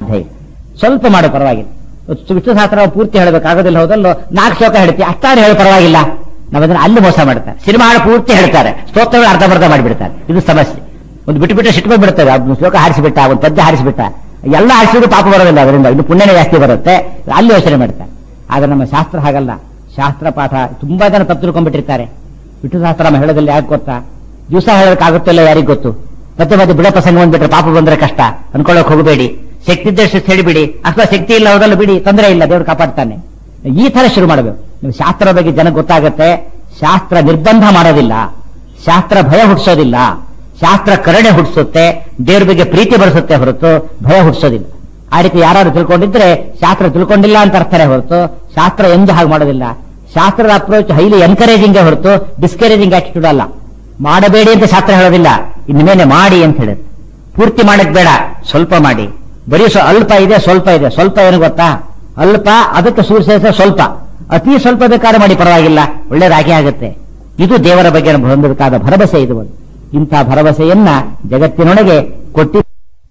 ಸಾಧ್ಯ ಇಲ್ಲ ಸ್ವಲ್ಪ ಮಾಡು ಪರವಾಗಿಲ್ಲ ವಿಷ್ಣು ಸಹಸ್ರ ಪೂರ್ತಿ ಹೇಳಬೇಕಾಗೋದಿಲ್ಲ ಹೋದಲ್ಲೋ ನಾಲ್ಕು ಶ್ಲೋಕ ಹೇಳ್ತೀವಿ ಅಷ್ಟಾರು ಹೇಳಿ ಪರವಾಗಿಲ್ಲ ನಾವದನ್ನ ಅಲ್ಲಿ ಮೋಸ ಮಾಡ್ತಾರೆ ಸಿನಿಮಾ ಹಾಡು ಪೂರ್ತಿ ಹೇಳ್ತಾರೆ ಸ್ತೋತ್ರಗಳು ಅರ್ಧಬರ್ಧ ಮಾಡಿಬಿಡ್ತಾರೆ ಇದು ಸಮಸ್ಯೆ ಒಂದು ಬಿಟ್ಟು ಬಿಟ್ಟು ಸಿಟ್ಟು ಬಿಡ್ತಾರೆ ಒಂದು ಶ್ಲೋಕ ಹಾರಿಸಿಬಿಟ್ಟ ಒಂದು ಪದ್ಯ ಹಾರಿಸಿಬಿಟ್ಟ ಎಲ್ಲ ಹಾರಿಸಿದ್ರು ಪಾಪ ಬರೋದಿಲ್ಲ ಅದರಿಂದ ಇನ್ನು ಪುಣ್ಯನೇ ಜಾಸ್ತಿ ಬರುತ್ತೆ ಅಲ್ಲಿ ಯೋಚನೆ ಮಾಡ್ತಾರೆ ಆದ್ರೆ ನಮ್ಮ ಶಾಸ್ತ್ರ ಹಾಗಲ್ಲ ಶಾಸ್ತ್ರ ಪಾಠ ತುಂಬಾ ಜನ ತಪ್ಪು ತಿಳ್ಕೊಂಡ್ಬಿಟ್ಟಿರ್ತಾರೆ ವಿಷ್ಣು ಸಹಸ್ರನಾಮ ಹೇಳೋದಿಲ್ಲ ಯಾಕೆ ಗೊತ್ತಾ ದಿವಸ ಹೇಳೋಕ್ಕಾಗುತ್ತಿಲ್ಲ ಯಾರಿಗ್ ಗೊತ್ತು ಮತ್ತೆ ಮತ್ತೆ ಬಿಡ ಪ್ರಸಂಗ ಬಂದ್ಬಿಟ್ರೆ ಪಾಪ ಬಂದ್ರೆ ಕಷ್ಟ ಅನ್ಕೊಳ್ಳೋಕೆ ಹೋಗಬೇಡಿ ಶಕ್ತಿ ಇದ್ದಷ್ಟು ಹೇಳಿಬಿಡಿ ಅಥವಾ ಶಕ್ತಿ ಇಲ್ಲ ಹೋದಲ್ಲ ಬಿಡಿ ತೊಂದರೆ ಇಲ್ಲ ದೇವ್ರು ಕಾಪಾಡ್ತಾನೆ ಈ ತರ ಶುರು ಮಾಡಬೇಕು ನೀವು ಶಾಸ್ತ್ರ ಬಗ್ಗೆ ಜನ ಗೊತ್ತಾಗುತ್ತೆ ಶಾಸ್ತ್ರ ನಿರ್ಬಂಧ ಮಾಡೋದಿಲ್ಲ ಶಾಸ್ತ್ರ ಭಯ ಹುಟ್ಟಿಸೋದಿಲ್ಲ ಶಾಸ್ತ್ರ ಕರುಣೆ ಹುಟ್ಟಿಸುತ್ತೆ ದೇವ್ರ ಬಗ್ಗೆ ಪ್ರೀತಿ ಬರೆಸುತ್ತೆ ಹೊರತು ಭಯ ಹುಟ್ಟಿಸೋದಿಲ್ಲ ಆ ರೀತಿ ಯಾರು ತಿಳ್ಕೊಂಡಿದ್ರೆ ಶಾಸ್ತ್ರ ತಿಳ್ಕೊಂಡಿಲ್ಲ ಅಂತ ಅರ್ಥನೇ ಹೊರತು ಶಾಸ್ತ್ರ ಎಂದು ಹಾಗೆ ಮಾಡೋದಿಲ್ಲ ಶಾಸ್ತ್ರದ ಅಪ್ರೋಚ್ ಹೈಲಿ ಎನ್ಕರೇಜಿಂಗ್ ಹೊರತು ಡಿಸ್ಕರೇಜಿಂಗ್ ಆಟಿಟ್ಯೂಡ್ ಅಲ್ಲ ಮಾಡಬೇಡಿ ಅಂತ ಶಾಸ್ತ್ರ ಹೇಳೋದಿಲ್ಲ ಇನ್ಮೇಲೆ ಮಾಡಿ ಅಂತ ಹೇಳುತ್ತೆ ಪೂರ್ತಿ ಮಾಡಕ್ ಬೇಡ ಸ್ವಲ್ಪ ಮಾಡಿ ಬರೀ ಸ್ವ- ಅಲ್ಪ ಇದೆ ಸ್ವಲ್ಪ ಇದೆ ಸ್ವಲ್ಪ ಏನು ಗೊತ್ತಾ ಅಲ್ಪ ಅದಕ್ಕೆ ಸೂರ್ಯ ಸ್ವಲ್ಪ ಅತಿ ಸ್ವಲ್ಪ ಬೇಕಾದ್ರೆ ಮಾಡಿ ಪರವಾಗಿಲ್ಲ ಒಳ್ಳೇದಾಗಿ ಆಗುತ್ತೆ ಇದು ದೇವರ ಬಗ್ಗೆ ಹೊಂದಬೇಕಾದ ಭರವಸೆ ಇದು ಒಂದು ಇಂಥ ಭರವಸೆಯನ್ನ ಜಗತ್ತಿನೊಳಗೆ ಕೊಟ್ಟಿ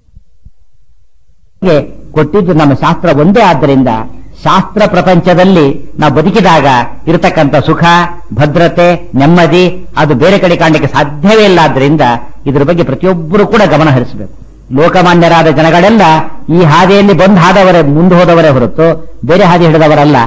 ಕೊಟ್ಟಿದ್ದು ನಮ್ಮ ಶಾಸ್ತ್ರ ಒಂದೇ ಆದ್ದರಿಂದ ಶಾಸ್ತ್ರ ಪ್ರಪಂಚದಲ್ಲಿ ನಾವು ಬದುಕಿದಾಗ ಇರತಕ್ಕಂಥ ಸುಖ ಭದ್ರತೆ ನೆಮ್ಮದಿ ಅದು ಬೇರೆ ಕಡೆ ಕಾಣಲಿಕ್ಕೆ ಸಾಧ್ಯವೇ ಇಲ್ಲ ಆದ್ದರಿಂದ ಇದ್ರ ಬಗ್ಗೆ ಪ್ರತಿಯೊಬ್ಬರು ಕೂಡ ಗಮನ ಹರಿಸಬೇಕು ಲೋಕಮಾನ್ಯರಾದ ಜನಗಳೆಲ್ಲ ಈ ಹಾದಿಯಲ್ಲಿ ಬಂದು ಹಾದವರೇ ಮುಂದೆ ಹೋದವರೇ ಹೊರತು ಬೇರೆ ಹಾದಿ ಹಿಡಿದವರಲ್ಲ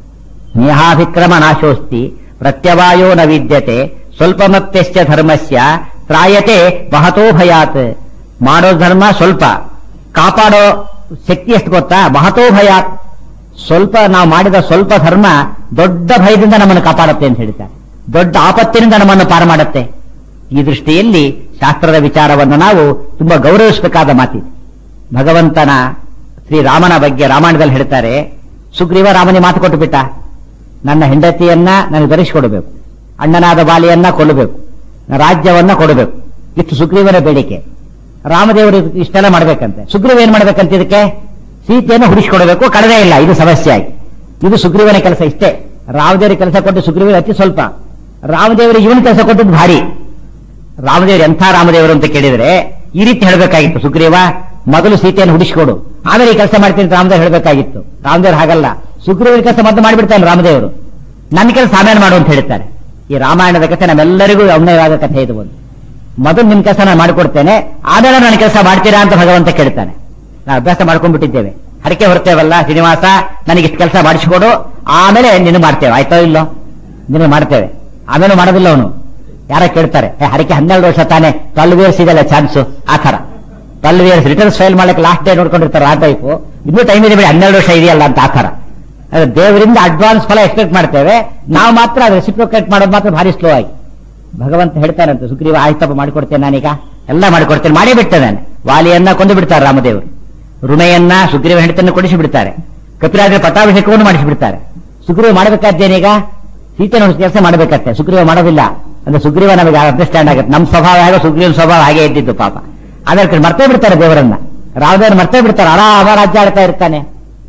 ನೇಹಾಭಿಕ್ರಮ ನಾಶೋಸ್ತಿ ಪ್ರತ್ಯವಾಯೋ ನ ವಿದ್ಯತೆ ಸ್ವಲ್ಪಮಪ್ಯಶ್ಚ ಧರ್ಮಸ್ಯ ತ್ರಾಯತೆ ಮಹತೋ ಭಯಾತ್ ಮಾಡೋ ಧರ್ಮ ಸ್ವಲ್ಪ ಕಾಪಾಡೋ ಶಕ್ತಿ ಎಷ್ಟು ಗೊತ್ತಾ ಮಹತೋ ಭಯಾತ್ ಸ್ವಲ್ಪ ನಾವು ಮಾಡಿದ ಸ್ವಲ್ಪ ಧರ್ಮ ದೊಡ್ಡ ಭಯದಿಂದ ನಮ್ಮನ್ನು ಕಾಪಾಡುತ್ತೆ ಅಂತ ಹೇಳ್ತಾರೆ ದೊಡ್ಡ ಆಪತ್ತಿನಿಂದ ನಮ್ಮನ್ನು ಪಾರು ಮಾಡುತ್ತೆ ಈ ದೃಷ್ಟಿಯಲ್ಲಿ ಶಾಸ್ತ್ರದ ವಿಚಾರವನ್ನು ನಾವು ತುಂಬಾ ಗೌರವಿಸಬೇಕಾದ ಮಾತಿದೆ ಭಗವಂತನ ಶ್ರೀರಾಮನ ಬಗ್ಗೆ ರಾಮಾಯಣದಲ್ಲಿ ಹೇಳ್ತಾರೆ ಸುಗ್ರೀವ ರಾಮನಿಗೆ ಮಾತು ಕೊಟ್ಟು ಬಿಟ್ಟ ನನ್ನ ಹೆಂಡತಿಯನ್ನ ನನಗೆ ಧರಿಸಿಕೊಡಬೇಕು ಅಣ್ಣನಾದ ಬಾಲಿಯನ್ನ ಕೊಲ್ಲಬೇಕು ರಾಜ್ಯವನ್ನ ಕೊಡಬೇಕು ಇಷ್ಟು ಸುಗ್ರೀವನ ಬೇಡಿಕೆ ರಾಮದೇವರು ಇಷ್ಟೆಲ್ಲ ಮಾಡ್ಬೇಕಂತೆ ಸುಗ್ರೀವ ಏನ್ ಮಾಡ್ಬೇಕಂತ ಇದಕ್ಕೆ ಸೀತೆಯನ್ನು ಹುಡಿಸಿಕೊಡಬೇಕು ಕಡವೆ ಇಲ್ಲ ಇದು ಸಮಸ್ಯೆ ಆಗಿ ಇದು ಸುಗ್ರೀವನ ಕೆಲಸ ಇಷ್ಟೇ ರಾಮದೇವರಿಗೆ ಕೆಲಸ ಕೊಟ್ಟು ಸುಗ್ರೀವನಿಗೆ ಅತಿ ಸ್ವಲ್ಪ ರಾಮದೇವರಿಗೆ ಇವನ್ ಕೆಲಸ ಕೊಟ್ಟದ್ದು ಭಾರಿ ರಾಮದೇವರು ಎಂಥ ರಾಮದೇವರು ಅಂತ ಕೇಳಿದ್ರೆ ಈ ರೀತಿ ಹೇಳಬೇಕಾಗಿತ್ತು ಸುಗ್ರೀವ ಮೊದಲು ಸೀತೆಯನ್ನು ಹುಡಿಸಿಕೊಡು ಆಮೇಲೆ ಈ ಕೆಲಸ ಮಾಡ್ತೀನಿ ಅಂತ ರಾಮದೇವ್ ಹೇಳಬೇಕಾಗಿತ್ತು ರಾಮದೇವ್ರು ಹಾಗಲ್ಲ ಸುಗ್ರೀವನ ಕೆಲಸ ಮೊದಲು ಮಾಡಿಬಿಡ್ತಾನೆ ರಾಮದೇವರು ನನ್ನ ಕೆಲಸ ಆಮೇಲೆ ಮಾಡು ಅಂತ ಹೇಳ್ತಾರೆ ಈ ರಾಮಾಯಣದ ಕಥೆ ನಮ್ಮೆಲ್ಲರಿಗೂ ಅನ್ವಯವಾದ ಕಥೆ ಇದು ಒಂದು ಮೊದಲು ನಿಮ್ ಕೆಲಸ ನಾನು ಮಾಡಿಕೊಡ್ತೇನೆ ಆಮೇಲೆ ನನ್ನ ಕೆಲಸ ಮಾಡ್ತೀರಾ ಅಂತ ಭಗವಂತ ಕೇಳ್ತಾನೆ ನಾವು ಅಭ್ಯಾಸ ಮಾಡ್ಕೊಂಡ್ಬಿಟ್ಟಿದ್ದೇವೆ ಹರಕೆ ಹೊರ್ತೇವಲ್ಲ ಶ್ರೀನಿವಾಸ ನನಗೆ ಇಷ್ಟು ಕೆಲಸ ಮಾಡಿಸಿಕೊಡು ಆಮೇಲೆ ನಿನ್ನ ಮಾಡ್ತೇವೆ ಆಯ್ತೋ ಇಲ್ಲೋ ನಿನ್ನ ಮಾಡ್ತೇವೆ ಆಮೇಲೆ ಮಾಡೋದಿಲ್ಲ ಅವನು ಯಾರ ಕೇಳ್ತಾರೆ ಏ, ಹರಕೆ ಹನ್ನೆರಡು ವರ್ಷ ತಾನೆ ಟ್ವೆಲ್ವ್ ಇಯರ್ಸ್ ಇದೆಲ್ಲ ಚಾನ್ಸ್ ಆ ತರ ಟ್ವೆಲ್ವ್ ಇಯರ್ಸ್ ರಿಟರ್ನ್ಸ್ ಫೈಲ್ ಮಾಡಕ್ಕೆ ಲಾಸ್ಟ್ ಡೇ ನೋಡ್ಕೊಂಡಿರ್ತಾರೆ ಆ ಟೈಪು ಇನ್ನೂ ಟೈಮ್ ಇದೆ ಬಿಡಿ ಹನ್ನೆರಡು ವರ್ಷ ಇದೆಯಲ್ಲ ಅಂತ ಆ ತರ ಅದು ದೇವರಿಂದ ಅಡ್ವಾನ್ಸ್ ಫಲ ಎಕ್ಸ್ಪೆಕ್ಟ್ ಮಾಡ್ತೇವೆ ನಾವು ಮಾತ್ರ ರೆಸಿಪ್ರೋಕೇಟ್ ಮಾಡೋದು ಮಾತ್ರ ಭಾರಿ ಸ್ಲೋ ಆಗಿ ಭಗವಂತ ಹೇಳ್ತಾರಂತೆ ಸುಗ್ರೀವ ಆಯ್ತಪ್ಪ ಮಾಡಿಕೊಡ್ತೇನೆ ನಾನೀಗ ಎಲ್ಲ ಮಾಡಿಕೊಡ್ತೇನೆ ಮಾಡೇ ಬಿಟ್ಟೆ ನಾನು ವಾಲಿಯನ್ನ ಕೊಂದು ಬಿಡ್ತಾರೆ ರಾಮದೇವರು ರುಮೆಯನ್ನ ಸುಗ್ರೀವ ಹೆಂಡತನ್ನು ಕೊಡಿಸಿ ಬಿಡ್ತಾರೆ ಕಪಿರಾಜ ಪಟ್ಟಾಭಿಷೇಕವನ್ನು ಮಾಡಿಸಿಬಿಡ್ತಾರೆ ಸುಗ್ರೀವ ಮಾಡಬೇಕಾದ್ದೇನೀಗ ಸೀತೆ ಕೆಲಸ ಮಾಡಬೇಕತ್ತೆ ಸುಗ್ರೀವ ಮಾಡೋದಿಲ್ಲ ಅಂದ್ರೆ ಸುಗ್ರೀವ ನಮಗೆ ಅಂಡರ್ಸ್ಟ್ಯಾಂಡ್ ಆಗುತ್ತೆ ನಮ್ಮ ಸ್ವಭಾವ ಹೇಗೋ ಸುಗ್ರೀವನ ಸ್ವಭಾವ ಹಾಗೆ ಇದ್ದಿದ್ದು ಪಾಪ ಆದ್ರೆ ಮರ್ತೇ ಬಿಡ್ತಾರೆ ದೇವರನ್ನ ರಾಮದೇವರು ಮರ್ತೇ ಬಿಡ್ತಾರೆ ಆರಾಮ ರಾಜ್ಯ ಆಡ್ತಾ ಇರ್ತಾನೆ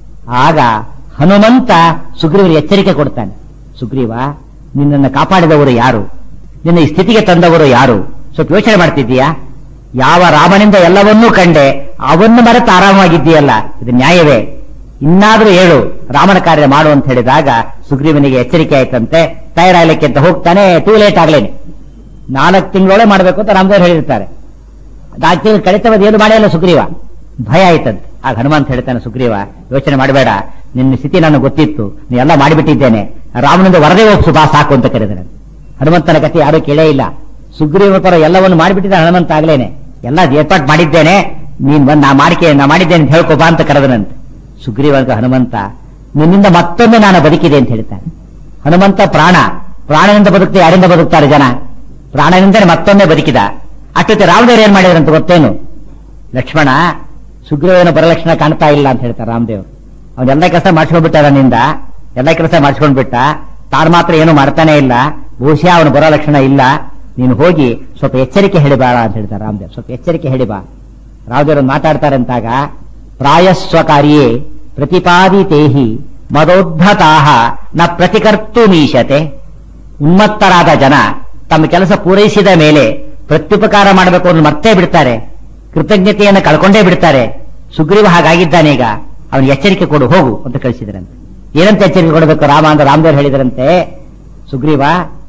ಆಗ ಹನುಮಂತ ಸುಗ್ರೀವರಿಗೆ ಎಚ್ಚರಿಕೆ ಕೊಡ್ತಾನೆ ಸುಗ್ರೀವ ನಿನ್ನನ್ನು ಕಾಪಾಡಿದವರು ಯಾರು ನಿನ್ನ ಈ ಸ್ಥಿತಿಗೆ ತಂದವರು ಯಾರು ಸ್ವಲ್ಪ ಯೋಚನೆ ಮಾಡ್ತಿದ್ದೀಯಾ ಯಾವ ರಾಮನಿಂದ ಎಲ್ಲವನ್ನೂ ಕಂಡೆ ಅವನ್ನು ಮರೆತು ಆರಾಮಾಗಿದ್ದೀಯಲ್ಲ ಇದು ನ್ಯಾಯವೇ ಇನ್ನಾದ್ರೂ ಹೇಳು ರಾಮನ ಕಾರ್ಯ ಮಾಡು ಅಂತ ಹೇಳಿದಾಗ ಸುಗ್ರೀವನಿಗೆ ಎಚ್ಚರಿಕೆ ಆಯ್ತಂತೆ ತಯಾರಾಗಲಿಕ್ಕೆ ಅಂತ ಹೋಗ್ತಾನೆ ಟೂ ಲೇಟ್ ಆಗ್ಲೇನೆ ನಾಲ್ಕು ತಿಂಗಳೊಳೆ ಮಾಡಬೇಕು ಅಂತ ರಾಮದೇವ್ರು ಹೇಳಿರ್ತಾರೆ ನಾಲ್ಕು ತಿಂಗಳು ಕಳಿತವದು ಏನು ಮಾಡಿಯಲ್ಲ ಸುಗ್ರೀವ ಭಯ ಆಯ್ತಂತೆ ಆಗ ಹನುಮಂತ ಹೇಳ್ತಾನೆ ಸುಗ್ರೀವ ಯೋಚನೆ ಮಾಡಬೇಡ ನಿನ್ನ ಸ್ಥಿತಿ ನನಗೆ ಗೊತ್ತಿತ್ತು ನೀ ಎಲ್ಲ ಮಾಡಿಬಿಟ್ಟಿದ್ದೇನೆ ರಾಮನಿಂದ ವರದೇ ಒಪ್ಸು ಬಾ ಸಾಕು ಅಂತ ಕರೆದ್ರೆ ಹನುಮಂತನ ಕಥೆ ಯಾರೂ ಕೇಳೇ ಇಲ್ಲ ಸುಗ್ರೀವ ಪರ ಎಲ್ಲವನ್ನು ಮಾಡಿಬಿಟ್ಟಿದ್ದ ಹನುಮಂತ ಆಗ್ಲೇನೆ ಎಲ್ಲ ಏರ್ಪಾಟ್ ಮಾಡಿದ್ದೇನೆ ನೀನ್ ಬಂದ್ ನಾ ಮಾಡಿಕೆ ನಾ ಮಾಡಿದ್ದೇನೆ ಅಂತ ಹೇಳ್ಕೊ ಬಾ ಅಂತ ಕರೆದನಂತೆ ಸುಗ್ರೀವ ಅಂತ ಹನುಮಂತ ನಿನ್ನಿಂದ ಮತ್ತೊಮ್ಮೆ ನಾನು ಬದುಕಿದೆ ಅಂತ ಹೇಳ್ತಾನೆ ಹನುಮಂತ ಪ್ರಾಣ ಪ್ರಾಣದಿಂದ ಬದುಕ್ತೆ ಯಾರಿಂದ ಬದುಕ್ತಾರೆ ಜನ ಪ್ರಾಣದಿಂದಲೇ ಮತ್ತೊಮ್ಮೆ ಬದುಕಿದ ಅಷ್ಟೊತ್ತೆ ರಾಮದೇವರು ಏನ್ ಮಾಡಿದ್ರಂತ ಗೊತ್ತೇನು ಲಕ್ಷ್ಮಣ ಸುಗ್ರೀವನ ಬರಲಕ್ಷಣ ಕಾಣ್ತಾ ಇಲ್ಲ ಅಂತ ಹೇಳ್ತಾರೆ ರಾಮದೇವ್ ಅವನೆಲ್ಲ ಕೆಲಸ ಮಾಡಿಸ್ಕೊಂಡ್ಬಿಟ್ಟ ನನ್ನಿಂದ ಎಲ್ಲ ಕೆಲಸ ಮಾಡಿಸ್ಕೊಂಡ್ಬಿಟ್ಟ ತಾನು ಮಾತ್ರ ಏನು ಮಾಡ್ತಾನೆ ಇಲ್ಲ ಬಹುಶಃ ಅವನು ಬರೋ ಲಕ್ಷಣ ಇಲ್ಲ ನೀನು ಹೋಗಿ ಸ್ವಲ್ಪ ಎಚ್ಚರಿಕೆ ಹೇಳಿಬೇಡ ಅಂತ ಹೇಳ್ತಾರೆ ರಾಮದೇವ್ ಸ್ವಲ್ಪ ಎಚ್ಚರಿಕೆ ಹೇಳಿಬಾ ರಾಮದೇವರು ಮಾತಾಡ್ತಾರೆ ಅಂತಾಗ ಪ್ರಾಯಸ್ವಕಾರಿಯೇ ಪ್ರತಿಪಾದಿತೇಹಿ ಮದೋದ್ಧತಾಹ ನ ಪ್ರತಿಕರ್ತು ಮೀಶತೆ ಉನ್ಮತ್ತರಾದ ಜನ ತಮ್ಮ ಕೆಲಸ ಪೂರೈಸಿದ ಮೇಲೆ ಪ್ರತ್ಯುಪಕಾರ ಮಾಡಬೇಕು ಅನ್ನೋ ಮರ್ತೇ ಬಿಡ್ತಾರೆ ಕೃತಜ್ಞತೆಯನ್ನು ಕಳ್ಕೊಂಡೇ ಬಿಡ್ತಾರೆ ಸುಗ್ರೀವ ಹಾಗಾಗಿದ್ದಾನೆ ಈಗ ಅವನು ಎಚ್ಚರಿಕೆ ಕೊಡು ಹೋಗು ಅಂತ ಕಳಿಸಿದ್ರಂತೆ ಏನಂತ ಎಚ್ಚರಿಕೆ ಕೊಡಬೇಕು ರಾಮ ಅಂತ ರಾಮದೇವ್ರು ಹೇಳಿದ್ರಂತೆ ಸುಗ್ರೀವ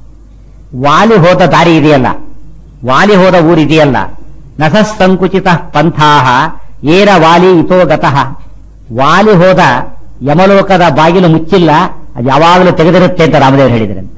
ವಾಲಿ ಹೋದ ದಾರಿ ಇದೆಯಲ್ಲ ವಾಲಿ ಹೋದ ಊರಿದೆಯಲ್ಲ ನಸಃ ಸಂಕುಚಿತ ಪಂಥಾಹ ಏರ ವಾಲಿ ಇತೋ ಗತಃ ವಾಲಿ ಹೋದ ಯಮಲೋಕದ ಬಾಗಿಲು ಮುಚ್ಚಿಲ್ಲ ಅದು ಯಾವಾಗಲೂ ತೆಗೆದಿರುತ್ತೆ ಅಂತ ರಾಮದೇವರು ಹೇಳಿದ್ರಂತೆ